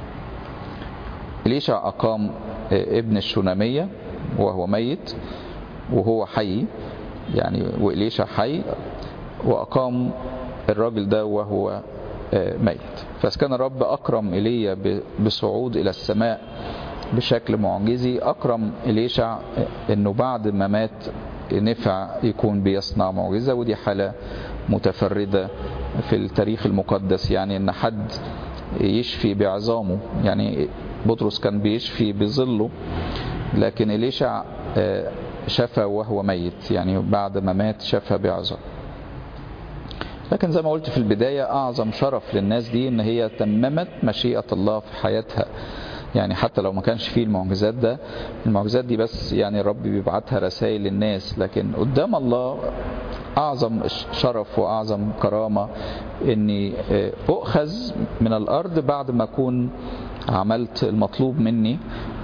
إليشع أقام ابن الشنامية وهو ميت وهو حي يعني وإليشع حي وأقام الراجل ده وهو ميت فكان الرب أكرم إيليا بصعود إلى السماء بشكل معجزي أكرم إليشع أنه بعد ما مات نفع يكون بيصنع معجزة ودي حالة متفردة في التاريخ المقدس يعني أن حد يشفي بعظامه يعني بطرس كان بيشفي بظله لكن إليشع شفى وهو ميت يعني بعد ما مات شفى بعظة لكن زي ما قلت في البداية أعظم شرف للناس دي إن هي تممت مشيئة الله في حياتها يعني حتى لو ما كانش فيه المعجزات ده المعجزات دي بس يعني الرب بيبعتها رسائل للناس لكن قدام الله أعظم شرف وأعظم كرامة إني أؤخذ من الأرض بعد ما أكون عملت المطلوب مني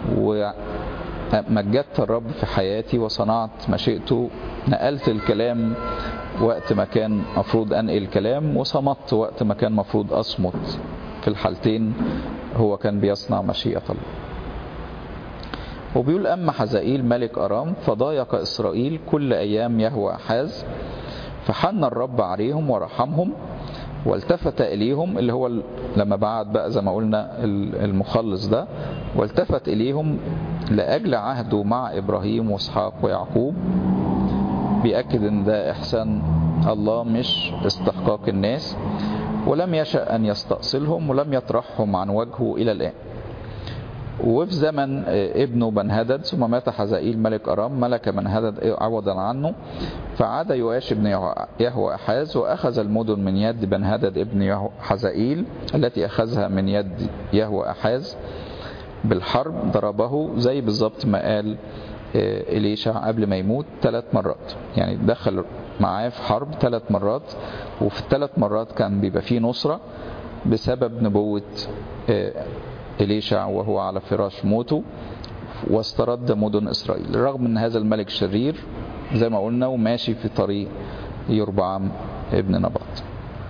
ومجدت الرب في حياتي وصنعت مشيئته نقلت الكلام وقت ما كان مفروض أنقل الكلام وصمت وقت ما كان مفروض أصمت في الحالتين هو كان بيصنع مشيئة الله وبيقول أما حزائيل ملك أرام فضايق إسرائيل كل أيام يهوى أحاز فحن الرب عليهم ورحمهم والتفت إليهم اللي هو لما بعد بقى زي ما قلنا المخلص ده والتفت إليهم لأجل عهده مع إبراهيم وإسحاق ويعقوب بيأكد إن ده إحسان الله مش استحقاق الناس ولم يشأ أن يستأصلهم ولم يطرحهم عن وجهه إلى الآن وفي زمن ابنه بنهدد ثم مات حزائيل ملك أرام ملك بنهدد عوضا عنه فعاد يؤاش ابن يهوى أحاز وأخذ المدن من يد بنهدد ابن حزائيل التي أخذها من يد يهوى أحاز بالحرب ضربه زي بالظبط ما قال إليشع قبل ما يموت ثلاث مرات يعني دخل معاه في حرب ثلاث مرات وفي الثلاث مرات كان بيبقى فيه نصرة بسبب نبوة إليشع وهو على فراش موته واسترد مدن إسرائيل رغم أن هذا الملك شرير زي ما قلنا وماشي في طريق يربعام ابن نبط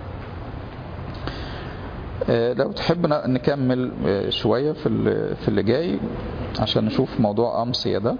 لو تحب نكمل شوية في اللي جاي عشان نشوف موضوع أمسية ده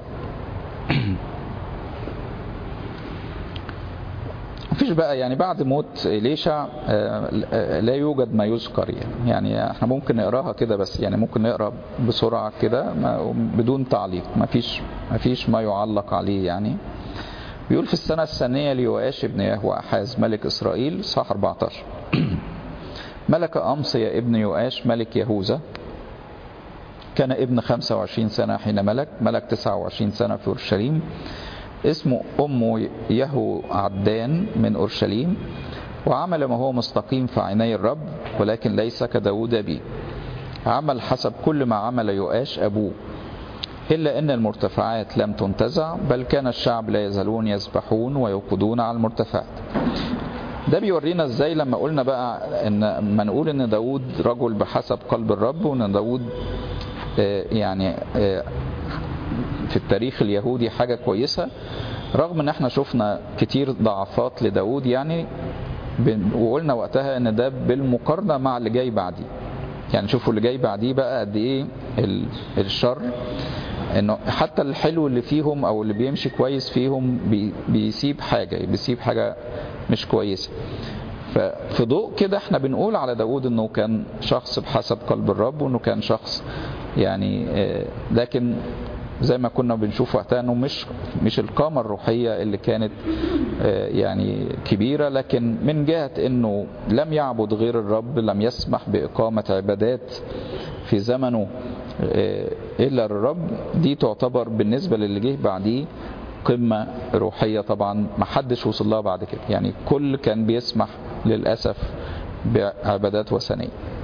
مفيش بقى يعني بعد موت إليشع لا يوجد ما يذكر يعني يعني احنا ممكن نقراها كده بس يعني ممكن نقرا بسرعة كده بدون تعليق مفيش مفيش ما يعلق عليه يعني بيقول في السنة الثانية ليواش ابن يهوى أحاز ملك إسرائيل صح 14 ملك أمصية ابن يؤاش ملك يهوذا كان ابن 25 سنة حين ملك ملك 29 سنة في أورشليم اسمه أمه يهو عدان من أورشليم وعمل ما هو مستقيم في عيني الرب ولكن ليس كداود أبيه عمل حسب كل ما عمل يؤاش أبوه إلا أن المرتفعات لم تنتزع بل كان الشعب لا يزالون يسبحون ويوقدون على المرتفعات ده بيورينا ازاي لما قلنا بقى ان ما نقول ان داود رجل بحسب قلب الرب وان داود يعني في التاريخ اليهودي حاجة كويسة رغم ان احنا شفنا كتير ضعفات لداود يعني وقلنا وقتها ان ده بالمقارنة مع اللي جاي بعديه يعني شوفوا اللي جاي بعديه بقى قد ايه الشر انه حتى الحلو اللي فيهم او اللي بيمشي كويس فيهم بي بيسيب حاجة بيسيب حاجة مش كويسة ففي ضوء كده احنا بنقول على داود انه كان شخص بحسب قلب الرب وانه كان شخص يعني لكن زي ما كنا بنشوف وقتها انه مش مش القامة الروحية اللي كانت يعني كبيرة لكن من جهة انه لم يعبد غير الرب لم يسمح بإقامة عبادات في زمنه إلا الرب دي تعتبر بالنسبة للي جه بعديه قمة روحية طبعا ما حدش وصل لها بعد كده يعني كل كان بيسمح للأسف بعبادات وثنية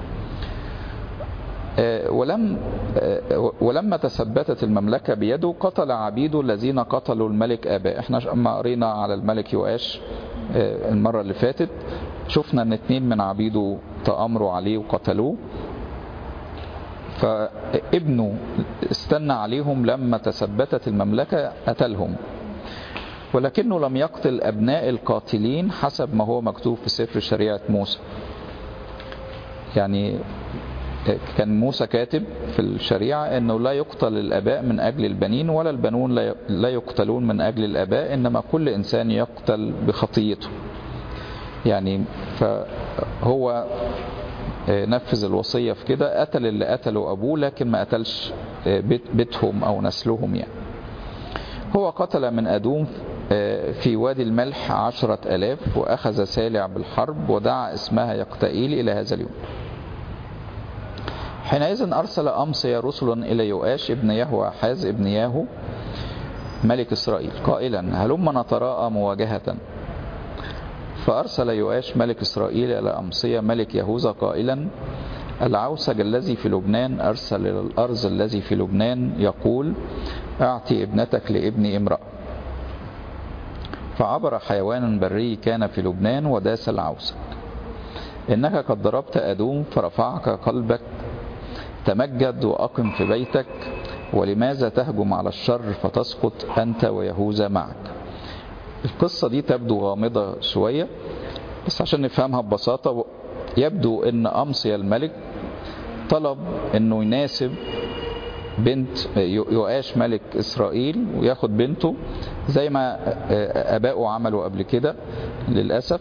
ولم ولما تثبتت المملكة بيده قتل عبيده الذين قتلوا الملك آباء احنا لما قرينا على الملك يؤاش المرة اللي فاتت شفنا ان اتنين من عبيده تأمروا عليه وقتلوه فابنه استنى عليهم لما تثبتت المملكة قتلهم ولكنه لم يقتل أبناء القاتلين حسب ما هو مكتوب في سفر شريعة موسى يعني كان موسى كاتب في الشريعة أنه لا يقتل الأباء من أجل البنين ولا البنون لا يقتلون من أجل الأباء إنما كل إنسان يقتل بخطيته يعني فهو نفذ الوصية في كده قتل اللي قتلوا أبوه لكن ما قتلش بيت بيتهم أو نسلهم يعني هو قتل من أدوم في وادي الملح عشرة ألاف وأخذ سالع بالحرب ودعا اسمها يقتئيل إلى هذا اليوم حينئذ أرسل أمصي رسلا إلى يؤاش ابن يهوى حاز ابن ياهو ملك إسرائيل قائلا هلما نتراءى مواجهة فأرسل يؤاش ملك إسرائيل إلى أمصية ملك يهوذا قائلا العوسج الذي في لبنان أرسل إلى الأرز الذي في لبنان يقول أعطي ابنتك لابن امرأة فعبر حيوان بري كان في لبنان وداس العوسج إنك قد ضربت أدوم فرفعك قلبك تمجد وأقم في بيتك ولماذا تهجم على الشر فتسقط أنت ويهوذا معك القصة دي تبدو غامضة شوية بس عشان نفهمها ببساطة يبدو ان أمصي الملك طلب انه يناسب بنت يؤاش ملك إسرائيل وياخد بنته زي ما أبائه عملوا قبل كده للأسف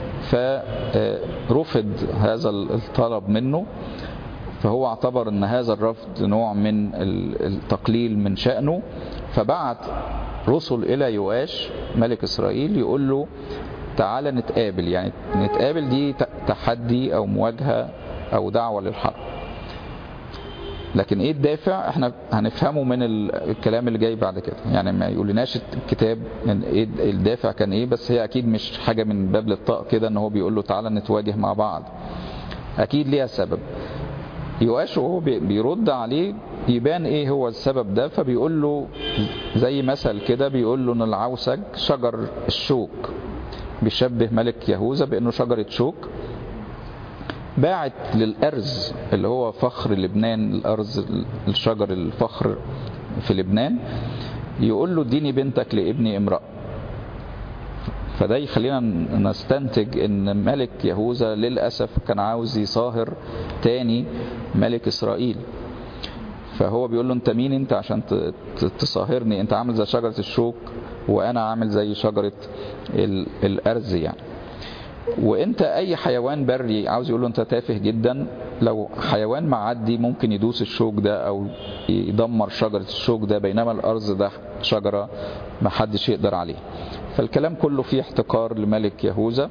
فرفض هذا الطلب منه فهو اعتبر ان هذا الرفض نوع من التقليل من شأنه فبعت رسل الى يؤاش ملك اسرائيل يقول له تعالى نتقابل يعني نتقابل دي تحدي او مواجهة او دعوة للحرب لكن ايه الدافع احنا هنفهمه من الكلام اللي جاي بعد كده يعني ما يقولناش الكتاب يعني ايه الدافع كان ايه بس هي اكيد مش حاجة من باب للطاق كده ان هو بيقول له تعالى نتواجه مع بعض اكيد ليها سبب يؤاش وهو بيرد عليه يبان ايه هو السبب ده فبيقول له زي مثل كده بيقول له ان العوسج شجر الشوك بيشبه ملك يهوذا بانه شجرة شوك باعت للأرز اللي هو فخر لبنان الأرز الشجر الفخر في لبنان يقول له اديني بنتك لابني امرأة فده يخلينا نستنتج ان ملك يهوذا للأسف كان عاوز يصاهر تاني ملك إسرائيل فهو بيقول له انت مين انت عشان تصاهرني انت عامل زي شجرة الشوك وانا عامل زي شجرة الارز يعني وانت اي حيوان بري عاوز يقول له انت تافه جدا لو حيوان معدي ممكن يدوس الشوك ده او يدمر شجرة الشوك ده بينما الارز ده شجرة ما حدش يقدر عليه فالكلام كله فيه احتقار لملك يهوذا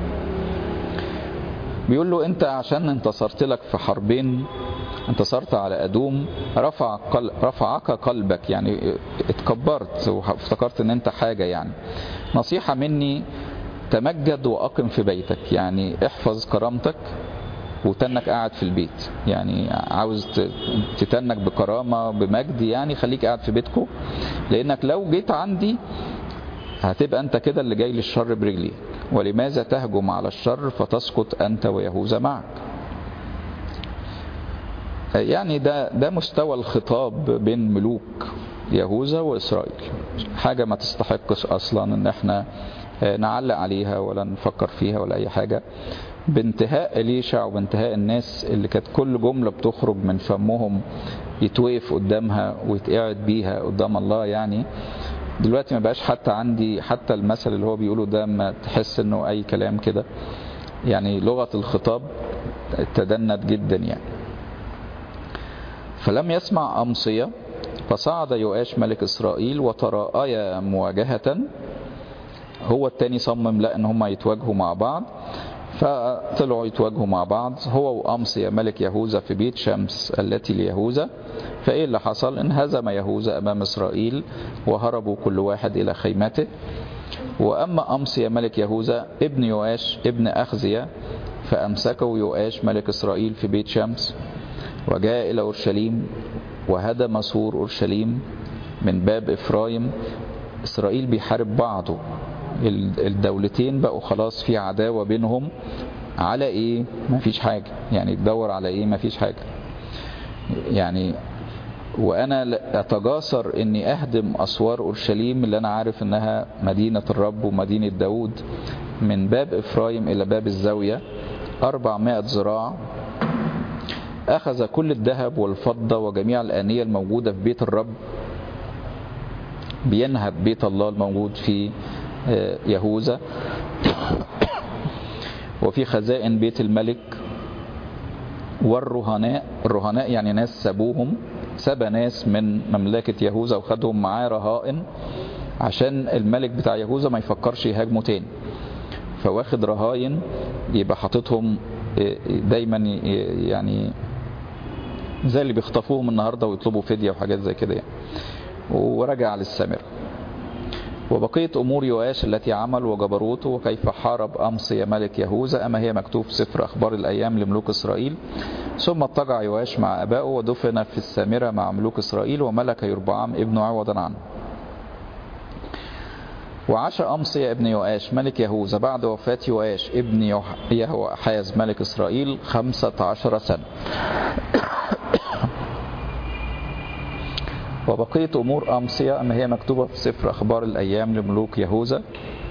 بيقول له انت عشان انتصرت لك في حربين انتصرت على أدوم رفع قل... رفعك قلبك يعني اتكبرت وافتكرت ان انت حاجة يعني نصيحة مني تمجد وأقم في بيتك يعني احفظ كرامتك وتنك قاعد في البيت يعني عاوز تتنك بكرامة بمجد يعني خليك قاعد في بيتكو لانك لو جيت عندي هتبقى انت كده اللي جاي للشر برجليك ولماذا تهجم على الشر فتسقط انت ويهوذا معك يعني ده ده مستوى الخطاب بين ملوك يهوذا واسرائيل حاجه ما تستحقش اصلا ان احنا نعلق عليها ولا نفكر فيها ولا اي حاجه بانتهاء اليشع وبانتهاء الناس اللي كانت كل جمله بتخرج من فمهم يتوقف قدامها ويتقعد بيها قدام الله يعني دلوقتي ما بقاش حتى عندي حتى المثل اللي هو بيقوله ده ما تحس انه اي كلام كده يعني لغه الخطاب تدنت جدا يعني فلم يسمع أمصية فصعد يؤاش ملك إسرائيل وتراءيا مواجهة هو التاني صمم لا ان هم يتواجهوا مع بعض فطلعوا يتواجهوا مع بعض هو وأمصية ملك يهوذا في بيت شمس التي ليهوذا فإيه اللي حصل انهزم يهوذا أمام إسرائيل وهربوا كل واحد إلى خيمته وأما أمصية ملك يهوذا ابن يؤاش ابن أخزية فأمسكه يؤاش ملك إسرائيل في بيت شمس وجاء إلى أورشليم وهدم سور أورشليم من باب إفرايم إسرائيل بيحارب بعضه الدولتين بقوا خلاص في عداوة بينهم على إيه مفيش حاجة يعني تدور على إيه مفيش حاجة يعني وأنا أتجاسر إني أهدم أسوار أورشليم اللي أنا عارف إنها مدينة الرب ومدينة داود من باب إفرايم إلى باب الزاوية 400 ذراع أخذ كل الذهب والفضة وجميع الآنية الموجودة في بيت الرب بينهب بيت الله الموجود في يهوذا وفي خزائن بيت الملك والرهناء الرهناء يعني ناس سابوهم سبى ناس من مملكة يهوذا وخدهم معاه رهائن عشان الملك بتاع يهوذا ما يفكرش يهاجمه تاني فواخد رهاين يبقى حاططهم دايما يعني زي اللي بيخطفوهم النهارده ويطلبوا فديه وحاجات زي كده يعني ورجع للسامره وبقية أمور يواش التي عمل وجبروته وكيف حارب أمصي ملك يهوذا أما هي مكتوب في سفر أخبار الأيام لملوك إسرائيل ثم اضطجع يواش مع أبائه ودفن في السامرة مع ملوك إسرائيل وملك يربعام ابنه عوضا عنه وعاش أمصي ابن يؤاش ملك يهوذا بعد وفاة يؤاش ابن يهوحاز ملك إسرائيل خمسة عشر سنة وبقية أمور أمصية أما هي مكتوبة في سفر أخبار الأيام لملوك يهوذا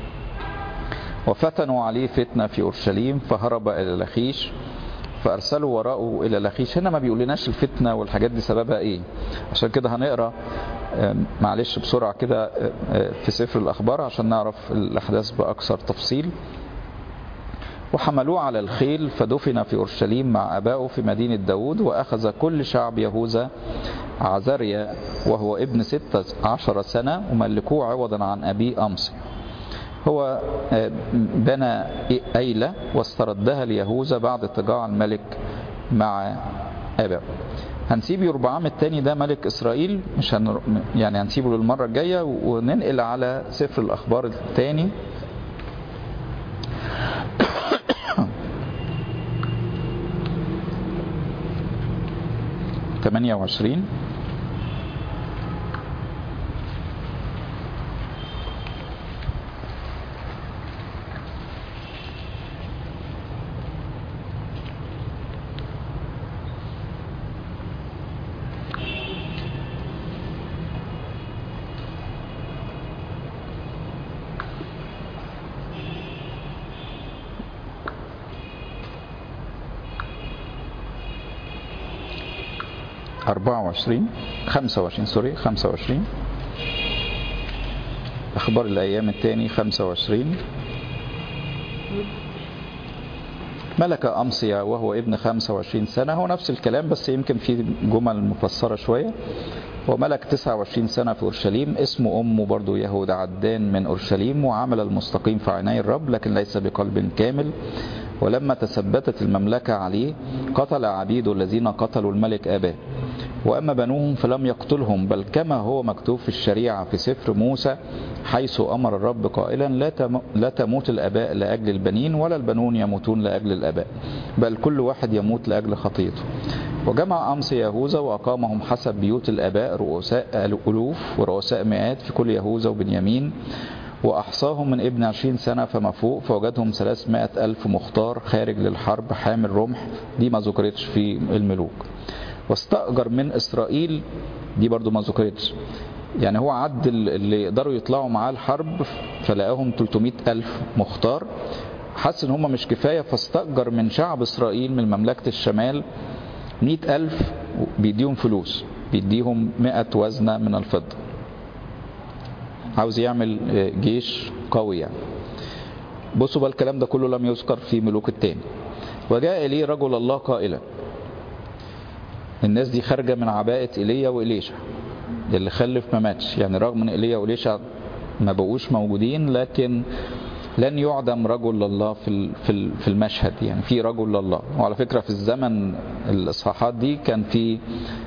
وفتنوا عليه فتنة في أورشليم فهرب إلى لخيش فأرسلوا وراءه إلى لخيش هنا ما بيقولناش الفتنة والحاجات دي سببها إيه عشان كده هنقرأ معلش بسرعة كده في سفر الأخبار عشان نعرف الأحداث بأكثر تفصيل وحملوه على الخيل فدفن في أورشليم مع أبائه في مدينة داود وأخذ كل شعب يهوذا عزريا وهو ابن ستة عشر سنة وملكوه عوضا عن أبيه أمصي هو بنى أيلة واستردها ليهوذا بعد اتجاع الملك مع أبائه هنسيب يربعام الثاني ده ملك إسرائيل مش هن... يعني هنسيبه للمرة الجاية وننقل على سفر الأخبار الثاني ثمانية وعشرين أربعة وعشرين خمسة وعشرين سوري خمسة وعشرين أخبار الأيام الثاني خمسة وعشرين ملك أمصيا وهو ابن خمسة وعشرين سنة هو نفس الكلام بس يمكن في جمل مفسرة شوية وملك 29 سنة في أورشليم اسم أمه برضو يهود عدان من أورشليم وعمل المستقيم في عيني الرب لكن ليس بقلب كامل ولما تثبتت المملكة عليه قتل عبيده الذين قتلوا الملك آباه وأما بنوهم فلم يقتلهم بل كما هو مكتوب في الشريعة في سفر موسى حيث أمر الرب قائلا لا, تم لا تموت الآباء لأجل البنين ولا البنون يموتون لأجل الآباء بل كل واحد يموت لأجل خطيته وجمع أمس يهوذا وأقامهم حسب بيوت الآباء رؤساء ألوف ورؤساء مئات في كل يهوذا وبنيامين وأحصاهم من ابن عشرين سنة فما فوق فوجدهم ثلاثمائة ألف مختار خارج للحرب حامل رمح دي ما ذكرتش في الملوك واستأجر من إسرائيل دي برضو ما ذكرتش يعني هو عد اللي يقدروا يطلعوا معاه الحرب فلقاهم 300 ألف مختار حس ان هم مش كفاية فاستأجر من شعب إسرائيل من مملكة الشمال 100 ألف بيديهم فلوس بيديهم 100 وزنة من الفضة عاوز يعمل جيش قوي يعني بصوا بقى الكلام ده كله لم يذكر في ملوك التاني وجاء إليه رجل الله قائلا الناس دي خارجة من عباءة إيليا وإليشا اللي خلف ما ماتش يعني رغم ان ايليا وإليشا ما بقوش موجودين لكن لن يعدم رجل الله في في المشهد يعني في رجل الله وعلى فكرة في الزمن الإصحاحات دي كان في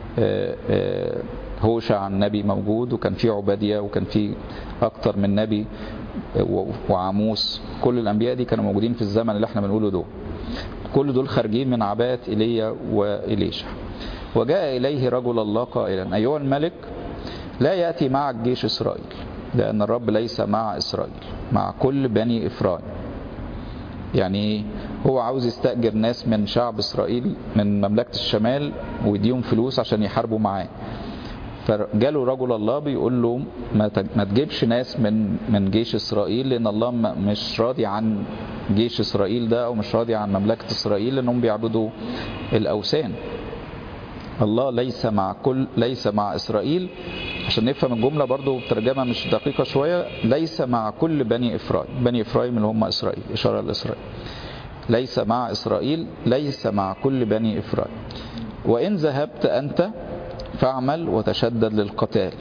هوشع النبي موجود وكان في عبادية وكان في أكتر من نبي وعاموس كل الأنبياء دي كانوا موجودين في الزمن اللي احنا بنقوله دول كل دول خارجين من عباءة إيليا وإليشا وجاء إليه رجل الله قائلا أيها الملك لا يأتي معك جيش إسرائيل لأن الرب ليس مع إسرائيل مع كل بني إفرايم يعني هو عاوز يستأجر ناس من شعب إسرائيل من مملكة الشمال ويديهم فلوس عشان يحاربوا معاه فجاله رجل الله بيقول له ما تجيبش ناس من من جيش اسرائيل لان الله مش راضي عن جيش اسرائيل ده او مش راضي عن مملكه اسرائيل لانهم بيعبدوا الاوثان الله ليس مع كل ليس مع اسرائيل عشان نفهم الجمله برضو بترجمه مش دقيقه شويه ليس مع كل بني افرايم بني افرايم اللي هم اسرائيل اشاره لاسرائيل ليس مع اسرائيل ليس مع كل بني افرايم وان ذهبت انت فاعمل وتشدد للقتال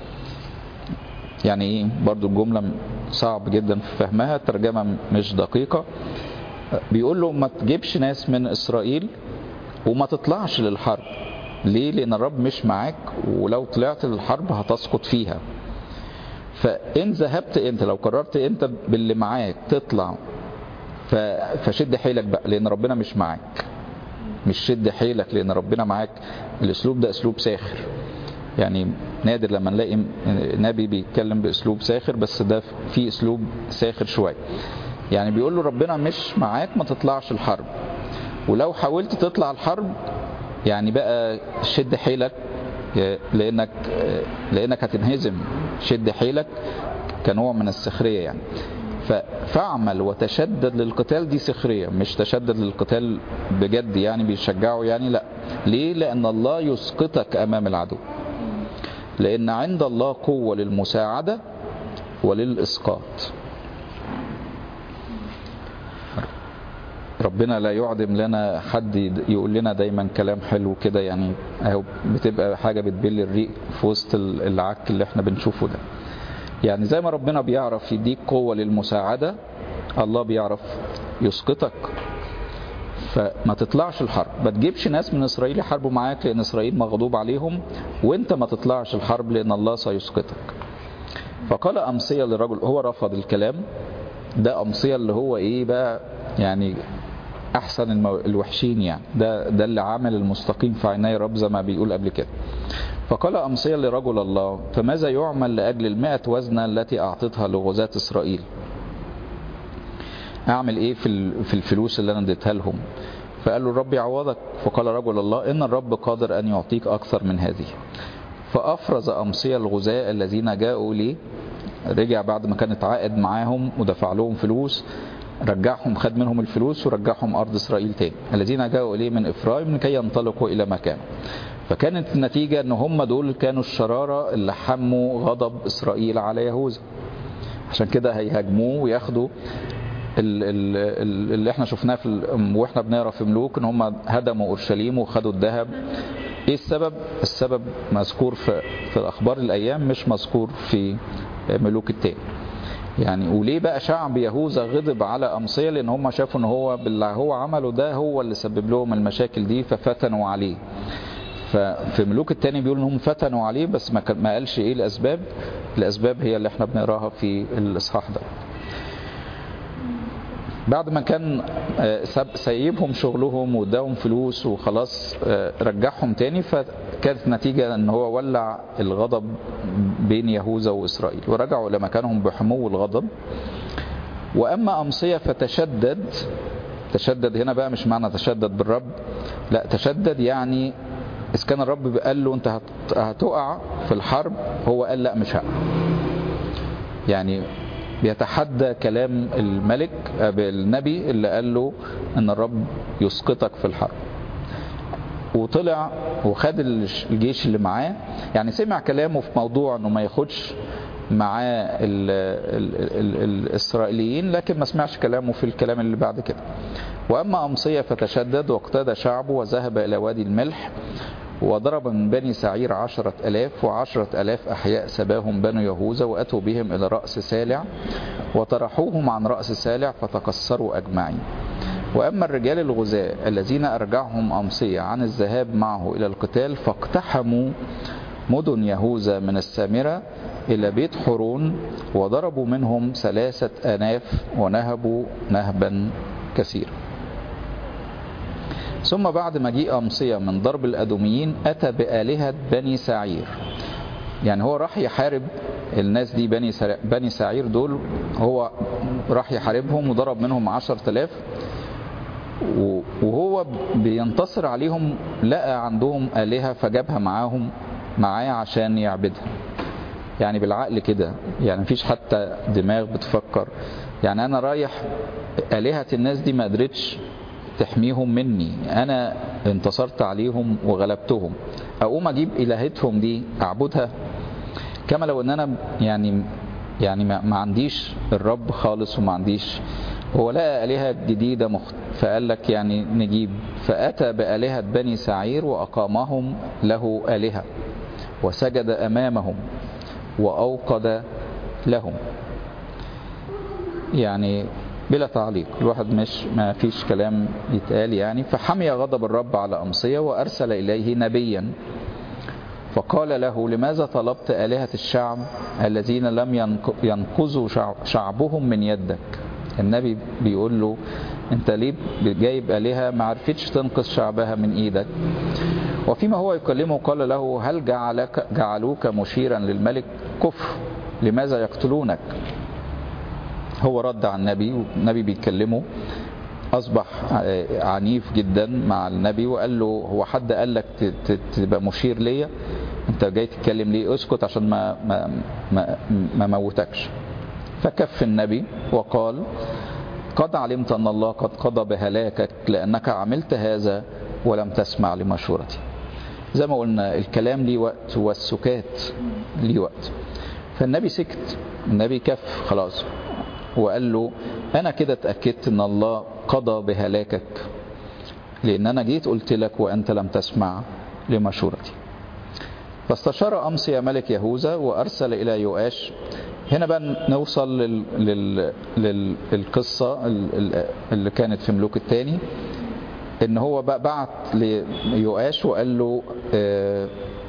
يعني ايه برضو الجمله صعب جدا في فهمها الترجمه مش دقيقه بيقول له ما تجيبش ناس من اسرائيل وما تطلعش للحرب ليه لان الرب مش معاك ولو طلعت للحرب هتسقط فيها فإن ذهبت أنت لو قررت أنت باللي معاك تطلع فشد حيلك بقى لأن ربنا مش معاك مش شد حيلك لأن ربنا معاك الأسلوب ده أسلوب ساخر يعني نادر لما نلاقي نبي بيتكلم بأسلوب ساخر بس ده في أسلوب ساخر شوية يعني بيقول له ربنا مش معاك ما تطلعش الحرب ولو حاولت تطلع الحرب يعني بقى شد حيلك لانك لانك هتنهزم شد حيلك كنوع من السخريه يعني فاعمل وتشدد للقتال دي سخريه مش تشدد للقتال بجد يعني بيشجعوا يعني لا ليه لان الله يسقطك امام العدو لان عند الله قوه للمساعده وللاسقاط ربنا لا يعدم لنا حد يقول لنا دايما كلام حلو كده يعني اهو بتبقى حاجه بتبل الريق في وسط العك اللي احنا بنشوفه ده يعني زي ما ربنا بيعرف يديك قوه للمساعده الله بيعرف يسقطك فما تطلعش الحرب ما تجيبش ناس من اسرائيل يحاربوا معاك لان اسرائيل مغضوب عليهم وانت ما تطلعش الحرب لان الله سيسقطك فقال امصيه للرجل هو رفض الكلام ده امصيه اللي هو ايه بقى يعني احسن المو... الوحشين يعني ده ده اللي عامل المستقيم في عيني رب زي ما بيقول قبل كده فقال امصيه لرجل الله فماذا يعمل لاجل المائة وزنه التي اعطيتها لغزاة اسرائيل اعمل ايه في في الفلوس اللي انا اديتها لهم فقال له الرب يعوضك فقال رجل الله ان الرب قادر ان يعطيك اكثر من هذه فافرز امصيه الغزاة الذين جاءوا لي رجع بعد ما كان اتعاقد معاهم ودفع لهم فلوس رجعهم خد منهم الفلوس ورجعهم أرض إسرائيل تاني الذين جاءوا إليه من إفرايم لكي ينطلقوا إلى مكان فكانت النتيجة أن هم دول كانوا الشرارة اللي حموا غضب إسرائيل على يهوذا عشان كده هيهاجموه وياخدوا اللي احنا شفناه في واحنا بنقرا في ملوك ان هم هدموا اورشليم وخدوا الذهب ايه السبب السبب مذكور في, في الاخبار الايام مش مذكور في ملوك التاني يعني وليه بقى شعب يهوذا غضب على أمصية لأن هم شافوا ان هو باللي هو عمله ده هو اللي سبب لهم المشاكل دي ففتنوا عليه ففي ملوك التاني بيقول انهم فتنوا عليه بس ما, ما قالش ايه الاسباب الاسباب هي اللي احنا بنقراها في الاصحاح ده بعد ما كان سيبهم شغلهم واداهم فلوس وخلاص رجعهم تاني فكانت نتيجة ان هو ولع الغضب بين يهوذا واسرائيل ورجعوا الى مكانهم بحمو الغضب واما امصية فتشدد تشدد هنا بقى مش معنى تشدد بالرب لا تشدد يعني اذا كان الرب قال له انت هتقع في الحرب هو قال لا مش هقع يعني بيتحدى كلام الملك النبي اللي قال له ان الرب يسقطك في الحرب وطلع وخد الجيش اللي معاه يعني سمع كلامه في موضوع انه ما ياخدش معاه ال ال ال ال الاسرائيليين لكن ما سمعش كلامه في الكلام اللي بعد كده واما امصيه فتشدد واقتدى شعبه وذهب الى وادي الملح وضرب من بني سعير عشرة ألاف وعشرة ألاف أحياء سباهم بنو يهوذا وأتوا بهم إلى رأس سالع وطرحوهم عن رأس سالع فتكسروا أجمعين وأما الرجال الغزاة الذين أرجعهم أمصية عن الذهاب معه إلى القتال فاقتحموا مدن يهوذا من السامرة إلى بيت حرون وضربوا منهم ثلاثة آناف ونهبوا نهبا كثيرا ثم بعد مجيء أمصية من ضرب الأدوميين أتى بآلهة بني سعير يعني هو راح يحارب الناس دي بني بني سعير دول هو راح يحاربهم وضرب منهم عشر تلاف وهو بينتصر عليهم لقى عندهم آلهة فجابها معاهم معاه عشان يعبدها يعني بالعقل كده يعني مفيش حتى دماغ بتفكر يعني أنا رايح آلهة الناس دي ما قدرتش تحميهم مني انا انتصرت عليهم وغلبتهم اقوم اجيب الهتهم دي اعبدها كما لو ان انا يعني يعني ما عنديش الرب خالص وما عنديش هو لقى آلهة جديدة مخت فقال لك يعني نجيب فأتى بآلهة بني سعير وأقامهم له آلهة وسجد أمامهم وأوقد لهم يعني بلا تعليق الواحد مش ما فيش كلام يتقال يعني فحمي غضب الرب على أمصية وأرسل إليه نبيا فقال له لماذا طلبت آلهة الشعب الذين لم ينق- ينقذوا شع- شعبهم من يدك النبي بيقول له انت ليه جايب آلهة ما عرفتش تنقذ شعبها من ايدك وفيما هو يكلمه قال له هل جعلك جعلوك مشيرا للملك كفر لماذا يقتلونك هو رد على النبي والنبي بيتكلمه أصبح عنيف جدا مع النبي وقال له هو حد قال لك ت- ت- تبقى مشير ليا انت جاي تتكلم ليه اسكت عشان ما ما ما, ما موتكش فكف النبي وقال قد علمت أن الله قد قضى بهلاكك لأنك عملت هذا ولم تسمع لمشورتي زي ما قلنا الكلام ليه وقت والسكات ليه وقت فالنبي سكت النبي كف خلاص وقال له أنا كده اتأكدت أن الله قضى بهلاكك لأن أنا جيت قلت لك وأنت لم تسمع لمشورتي فاستشار أمصي ملك يهوذا وأرسل إلى يؤاش هنا بقى نوصل لل... لل... لل... للقصة ال- اللي كانت في ملوك الثاني ان هو بقى بعت ليؤاش وقال له آه،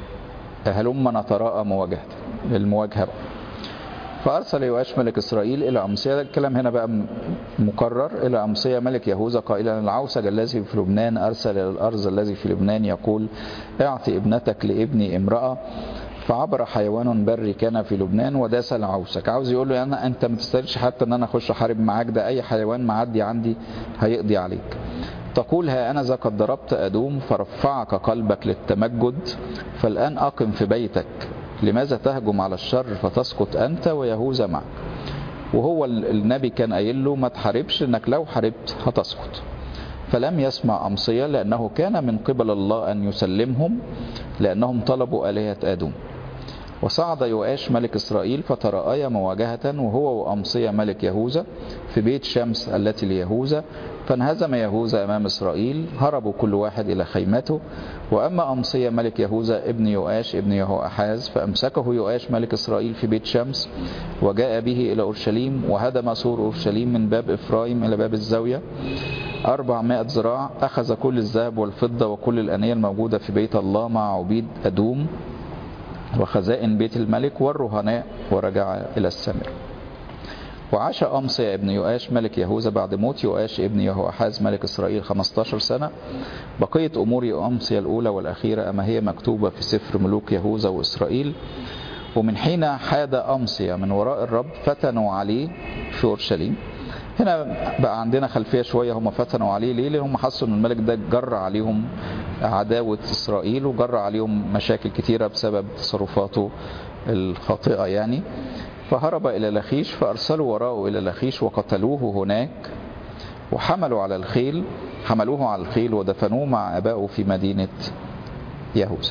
هلم نتراءى مواجهة المواجهة بقى. فأرسل يؤاش ملك إسرائيل إلى أمصية الكلام هنا بقى م- مكرر إلى أمصية ملك يهوذا قائلا العوسج الذي في لبنان أرسل إلى الأرز الذي في لبنان يقول اعطي ابنتك لابني امرأة فعبر حيوان بري كان في لبنان وداس العوسك عاوز يقول له انا انت ما تستاهلش حتى ان انا اخش احارب معاك ده اي حيوان معدي عندي هيقضي عليك تقول ها أنا ذا قد ضربت أدوم فرفعك قلبك للتمجد فالآن أقم في بيتك لماذا تهجم على الشر فتسقط أنت ويهوذا معك وهو ال- النبي كان قايل له ما تحاربش انك لو حاربت هتسقط فلم يسمع أمصية لأنه كان من قبل الله أن يسلمهم لأنهم طلبوا آلهة آدم وصعد يؤاش ملك إسرائيل فترأي مواجهة وهو وأمصية ملك يهوذا في بيت شمس التي ليهوذا فانهزم يهوذا أمام إسرائيل هربوا كل واحد إلى خيمته وأما أمصية ملك يهوذا ابن يؤاش ابن يهوأحاز فأمسكه يؤاش ملك إسرائيل في بيت شمس وجاء به إلى أورشليم وهدم سور أورشليم من باب إفرايم إلى باب الزاوية أربعمائة ذراع أخذ كل الذهب والفضة وكل الأنية الموجودة في بيت الله مع عبيد أدوم وخزائن بيت الملك والرهناء ورجع إلى السامر وعاش أمصيا ابن يؤاش ملك يهوذا بعد موت يؤاش ابن يهوأحاز ملك إسرائيل 15 سنة بقية أمور أمصيا الأولى والأخيرة أما هي مكتوبة في سفر ملوك يهوذا وإسرائيل ومن حين حاد أمصيا من وراء الرب فتنوا عليه في أورشليم هنا بقى عندنا خلفية شوية هم فتنوا عليه ليه لأن هم حسوا أن الملك ده جر عليهم عداوة إسرائيل وجر عليهم مشاكل كتيرة بسبب تصرفاته الخاطئة يعني فهرب إلى لخيش فأرسلوا وراءه إلى لخيش وقتلوه هناك وحملوا على الخيل حملوه على الخيل ودفنوه مع أبائه في مدينة يهوذا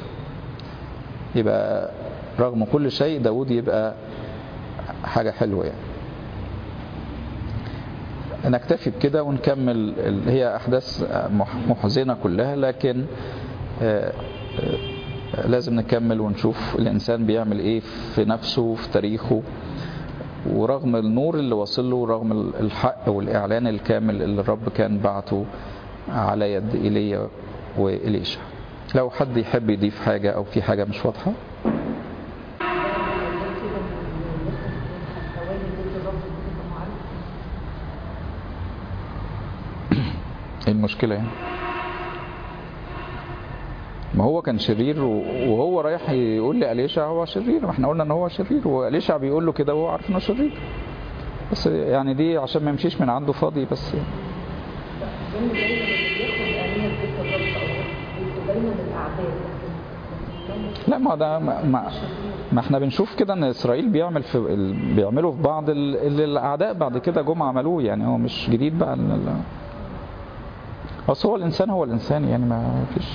يبقى رغم كل شيء داود يبقى حاجة حلوة يعني نكتفي بكده ونكمل ال- هي أحداث مح- محزنة كلها لكن آه، آه، لازم نكمل ونشوف الإنسان بيعمل إيه في نفسه وفي تاريخه ورغم النور اللي وصل له ورغم ال- الحق والإعلان الكامل اللي الرب كان بعته على يد إيليا وإليشا لو حد يحب يضيف حاجة أو في حاجة مش واضحة ايه المشكلة يعني ما هو كان شرير و- وهو رايح يقول لأليشع هو شرير ما احنا قلنا ان هو شرير وأليشع بيقول له كده وهو عارف انه شرير بس يعني دي عشان ما يمشيش من عنده فاضي بس لأن دايما اللي بياخد آلية ضد الرب أو بيبقوا دايما الأعداء لكن لا ما ده ما, ما, ما احنا بنشوف كده ان اسرائيل بيعمل في ال- بيعملوا في بعض ال- اللي الاعداء بعد كده جم عملوه يعني هو مش جديد بقى ال- ال- بس هو الانسان هو الانسان يعني ما فيش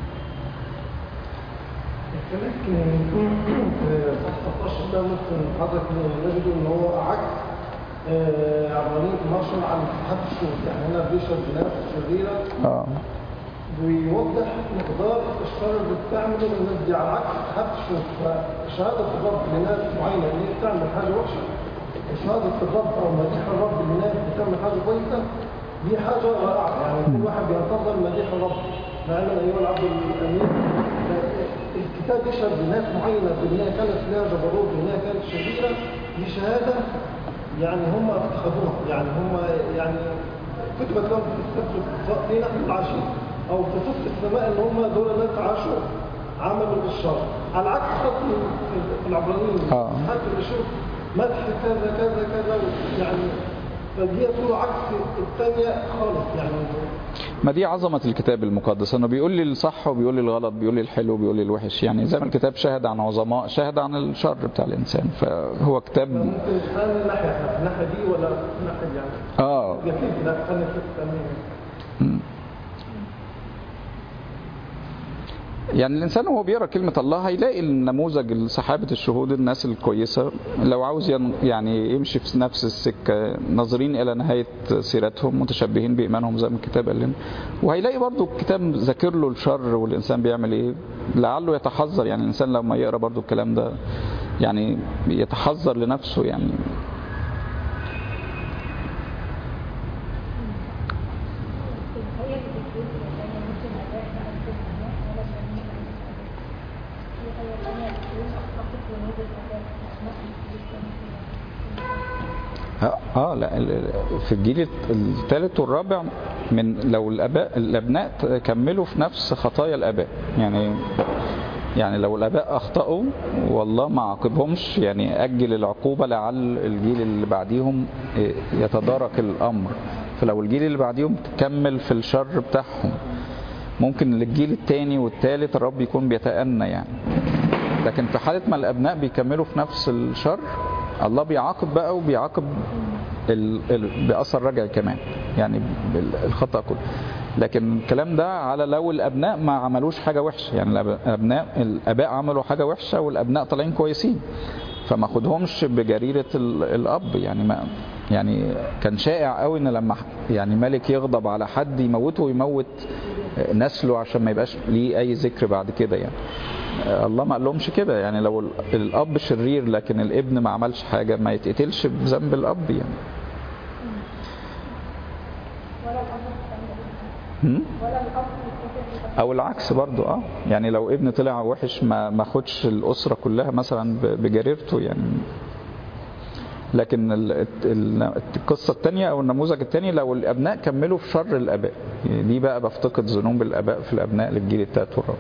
لكن في صح 16 ده ممكن حضرتك نجد ان هو عكس آه، عمليه مارشال على اتحاد الشروط يعني هنا بيشهد ناس شريره اه ويوضح مقدار الشر اللي بتعمله الناس دي على عكس اتحاد الشروط فشهاده الرب لناس معينه ان هي بتعمل حاجه وحشه وشهاده الرب او مديح الرب لناس بتعمل حاجه كويسه دي حاجه رائعه يعني كل واحد بينتظر مديح الرب نعم ايها العبد الامين الكتاب يشهد لناس معينة بأنها كانت لها جبروت وأنها كانت شريرة دي شهادة يعني هم افتخذوها يعني هم يعني كتبت لهم في السفر في نحن العشير أو في صفة السماء إن هم دول ناس عاشوا عملوا الشر على عكس خط في العبرانيين آه. حتى بيشوف مدح كذا كذا كذا يعني فدي تقول عكس الثانية خالص يعني ما دي عظمة الكتاب المقدس انه بيقول لي الصح وبيقول لي الغلط بيقول لي الحلو وبيقول لي الوحش يعني زي ما الكتاب شاهد عن عظماء شاهد عن الشر بتاع الانسان فهو كتاب ممكن تسألني الناحية احنا الناحية دي ولا الناحية دي يعني اه يكيد لا تسألني كيف تسألني مم. يعني الإنسان وهو بيقرأ كلمة الله هيلاقي النموذج صحابة الشهود الناس الكويسة لو عاوز ين- يعني يمشي في نفس السكة ناظرين إلى نهاية سيرتهم متشبهين بإيمانهم زي ما الكتاب قال لنا وهيلاقي برضو الكتاب ذاكر له الشر والإنسان بيعمل إيه لعله يتحذر يعني الإنسان لما يقرأ برضو الكلام ده يعني يتحذر لنفسه يعني هي بتكون يعني ممكن أداء بقى الفيلم ولا جميل في حاجة تانية بتكون أعتقد ونود الأداء اه لا ال- ال- في الجيل الثالث والرابع من لو الاباء الابناء ت- كملوا في نفس خطايا الاباء يعني يعني لو الاباء اخطاوا والله ما عاقبهمش يعني اجل العقوبه لعل الجيل اللي بعديهم إيه، يتدارك الامر فلو الجيل اللي بعديهم تكمل في الشر بتاعهم ممكن للجيل الثاني والثالث الرب يكون بيتأنى يعني لكن في حالة ما الأبناء بيكملوا في نفس الشر الله بيعاقب بقى وبيعاقب ال... ال... بأثر رجعي كمان يعني بال- الخطأ كله لكن الكلام ده على لو الأبناء ما عملوش حاجة وحشة يعني الأب- الأبناء الآباء عملوا حاجة وحشة والأبناء طالعين كويسين فما خدهمش بجريرة ال... الأب يعني ما يعني كان شائع قوي ان لما يعني ملك يغضب على حد يموته ويموت نسله عشان ما يبقاش ليه اي ذكر بعد كده يعني الله ما قالهمش كده يعني لو ال- الاب شرير لكن الابن ما عملش حاجه ما يتقتلش بذنب الاب يعني ولا الأب هم؟ ولا الأب يتكلم او العكس برضو اه يعني لو ابن طلع وحش ما ما خدش الاسره كلها مثلا ب- بجريرته يعني لكن ال- ال- القصه الثانيه او النموذج الثاني لو الابناء كملوا في شر الاباء يعني دي بقى بفتقد ذنوب الاباء في الابناء للجيل الثالث والرابع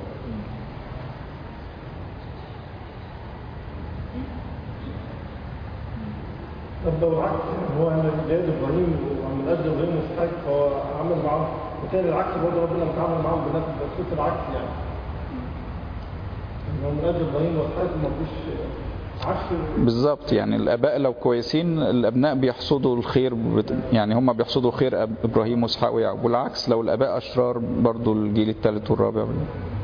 طب لو العكس هو انا جايب ابراهيم ومن قد ابراهيم واسحاق فهو عمل معاهم وكان العكس برضه ربنا بيتعامل معاهم بنفس بس العكس يعني إن هو من قد ابراهيم واسحاق ما فيش عكس بالظبط يعني الاباء لو كويسين الابناء بيحصدوا الخير بت... يعني هم بيحصدوا خير أب... ابراهيم واسحاق ويعقوب والعكس لو الاباء اشرار برضو الجيل الثالث والرابع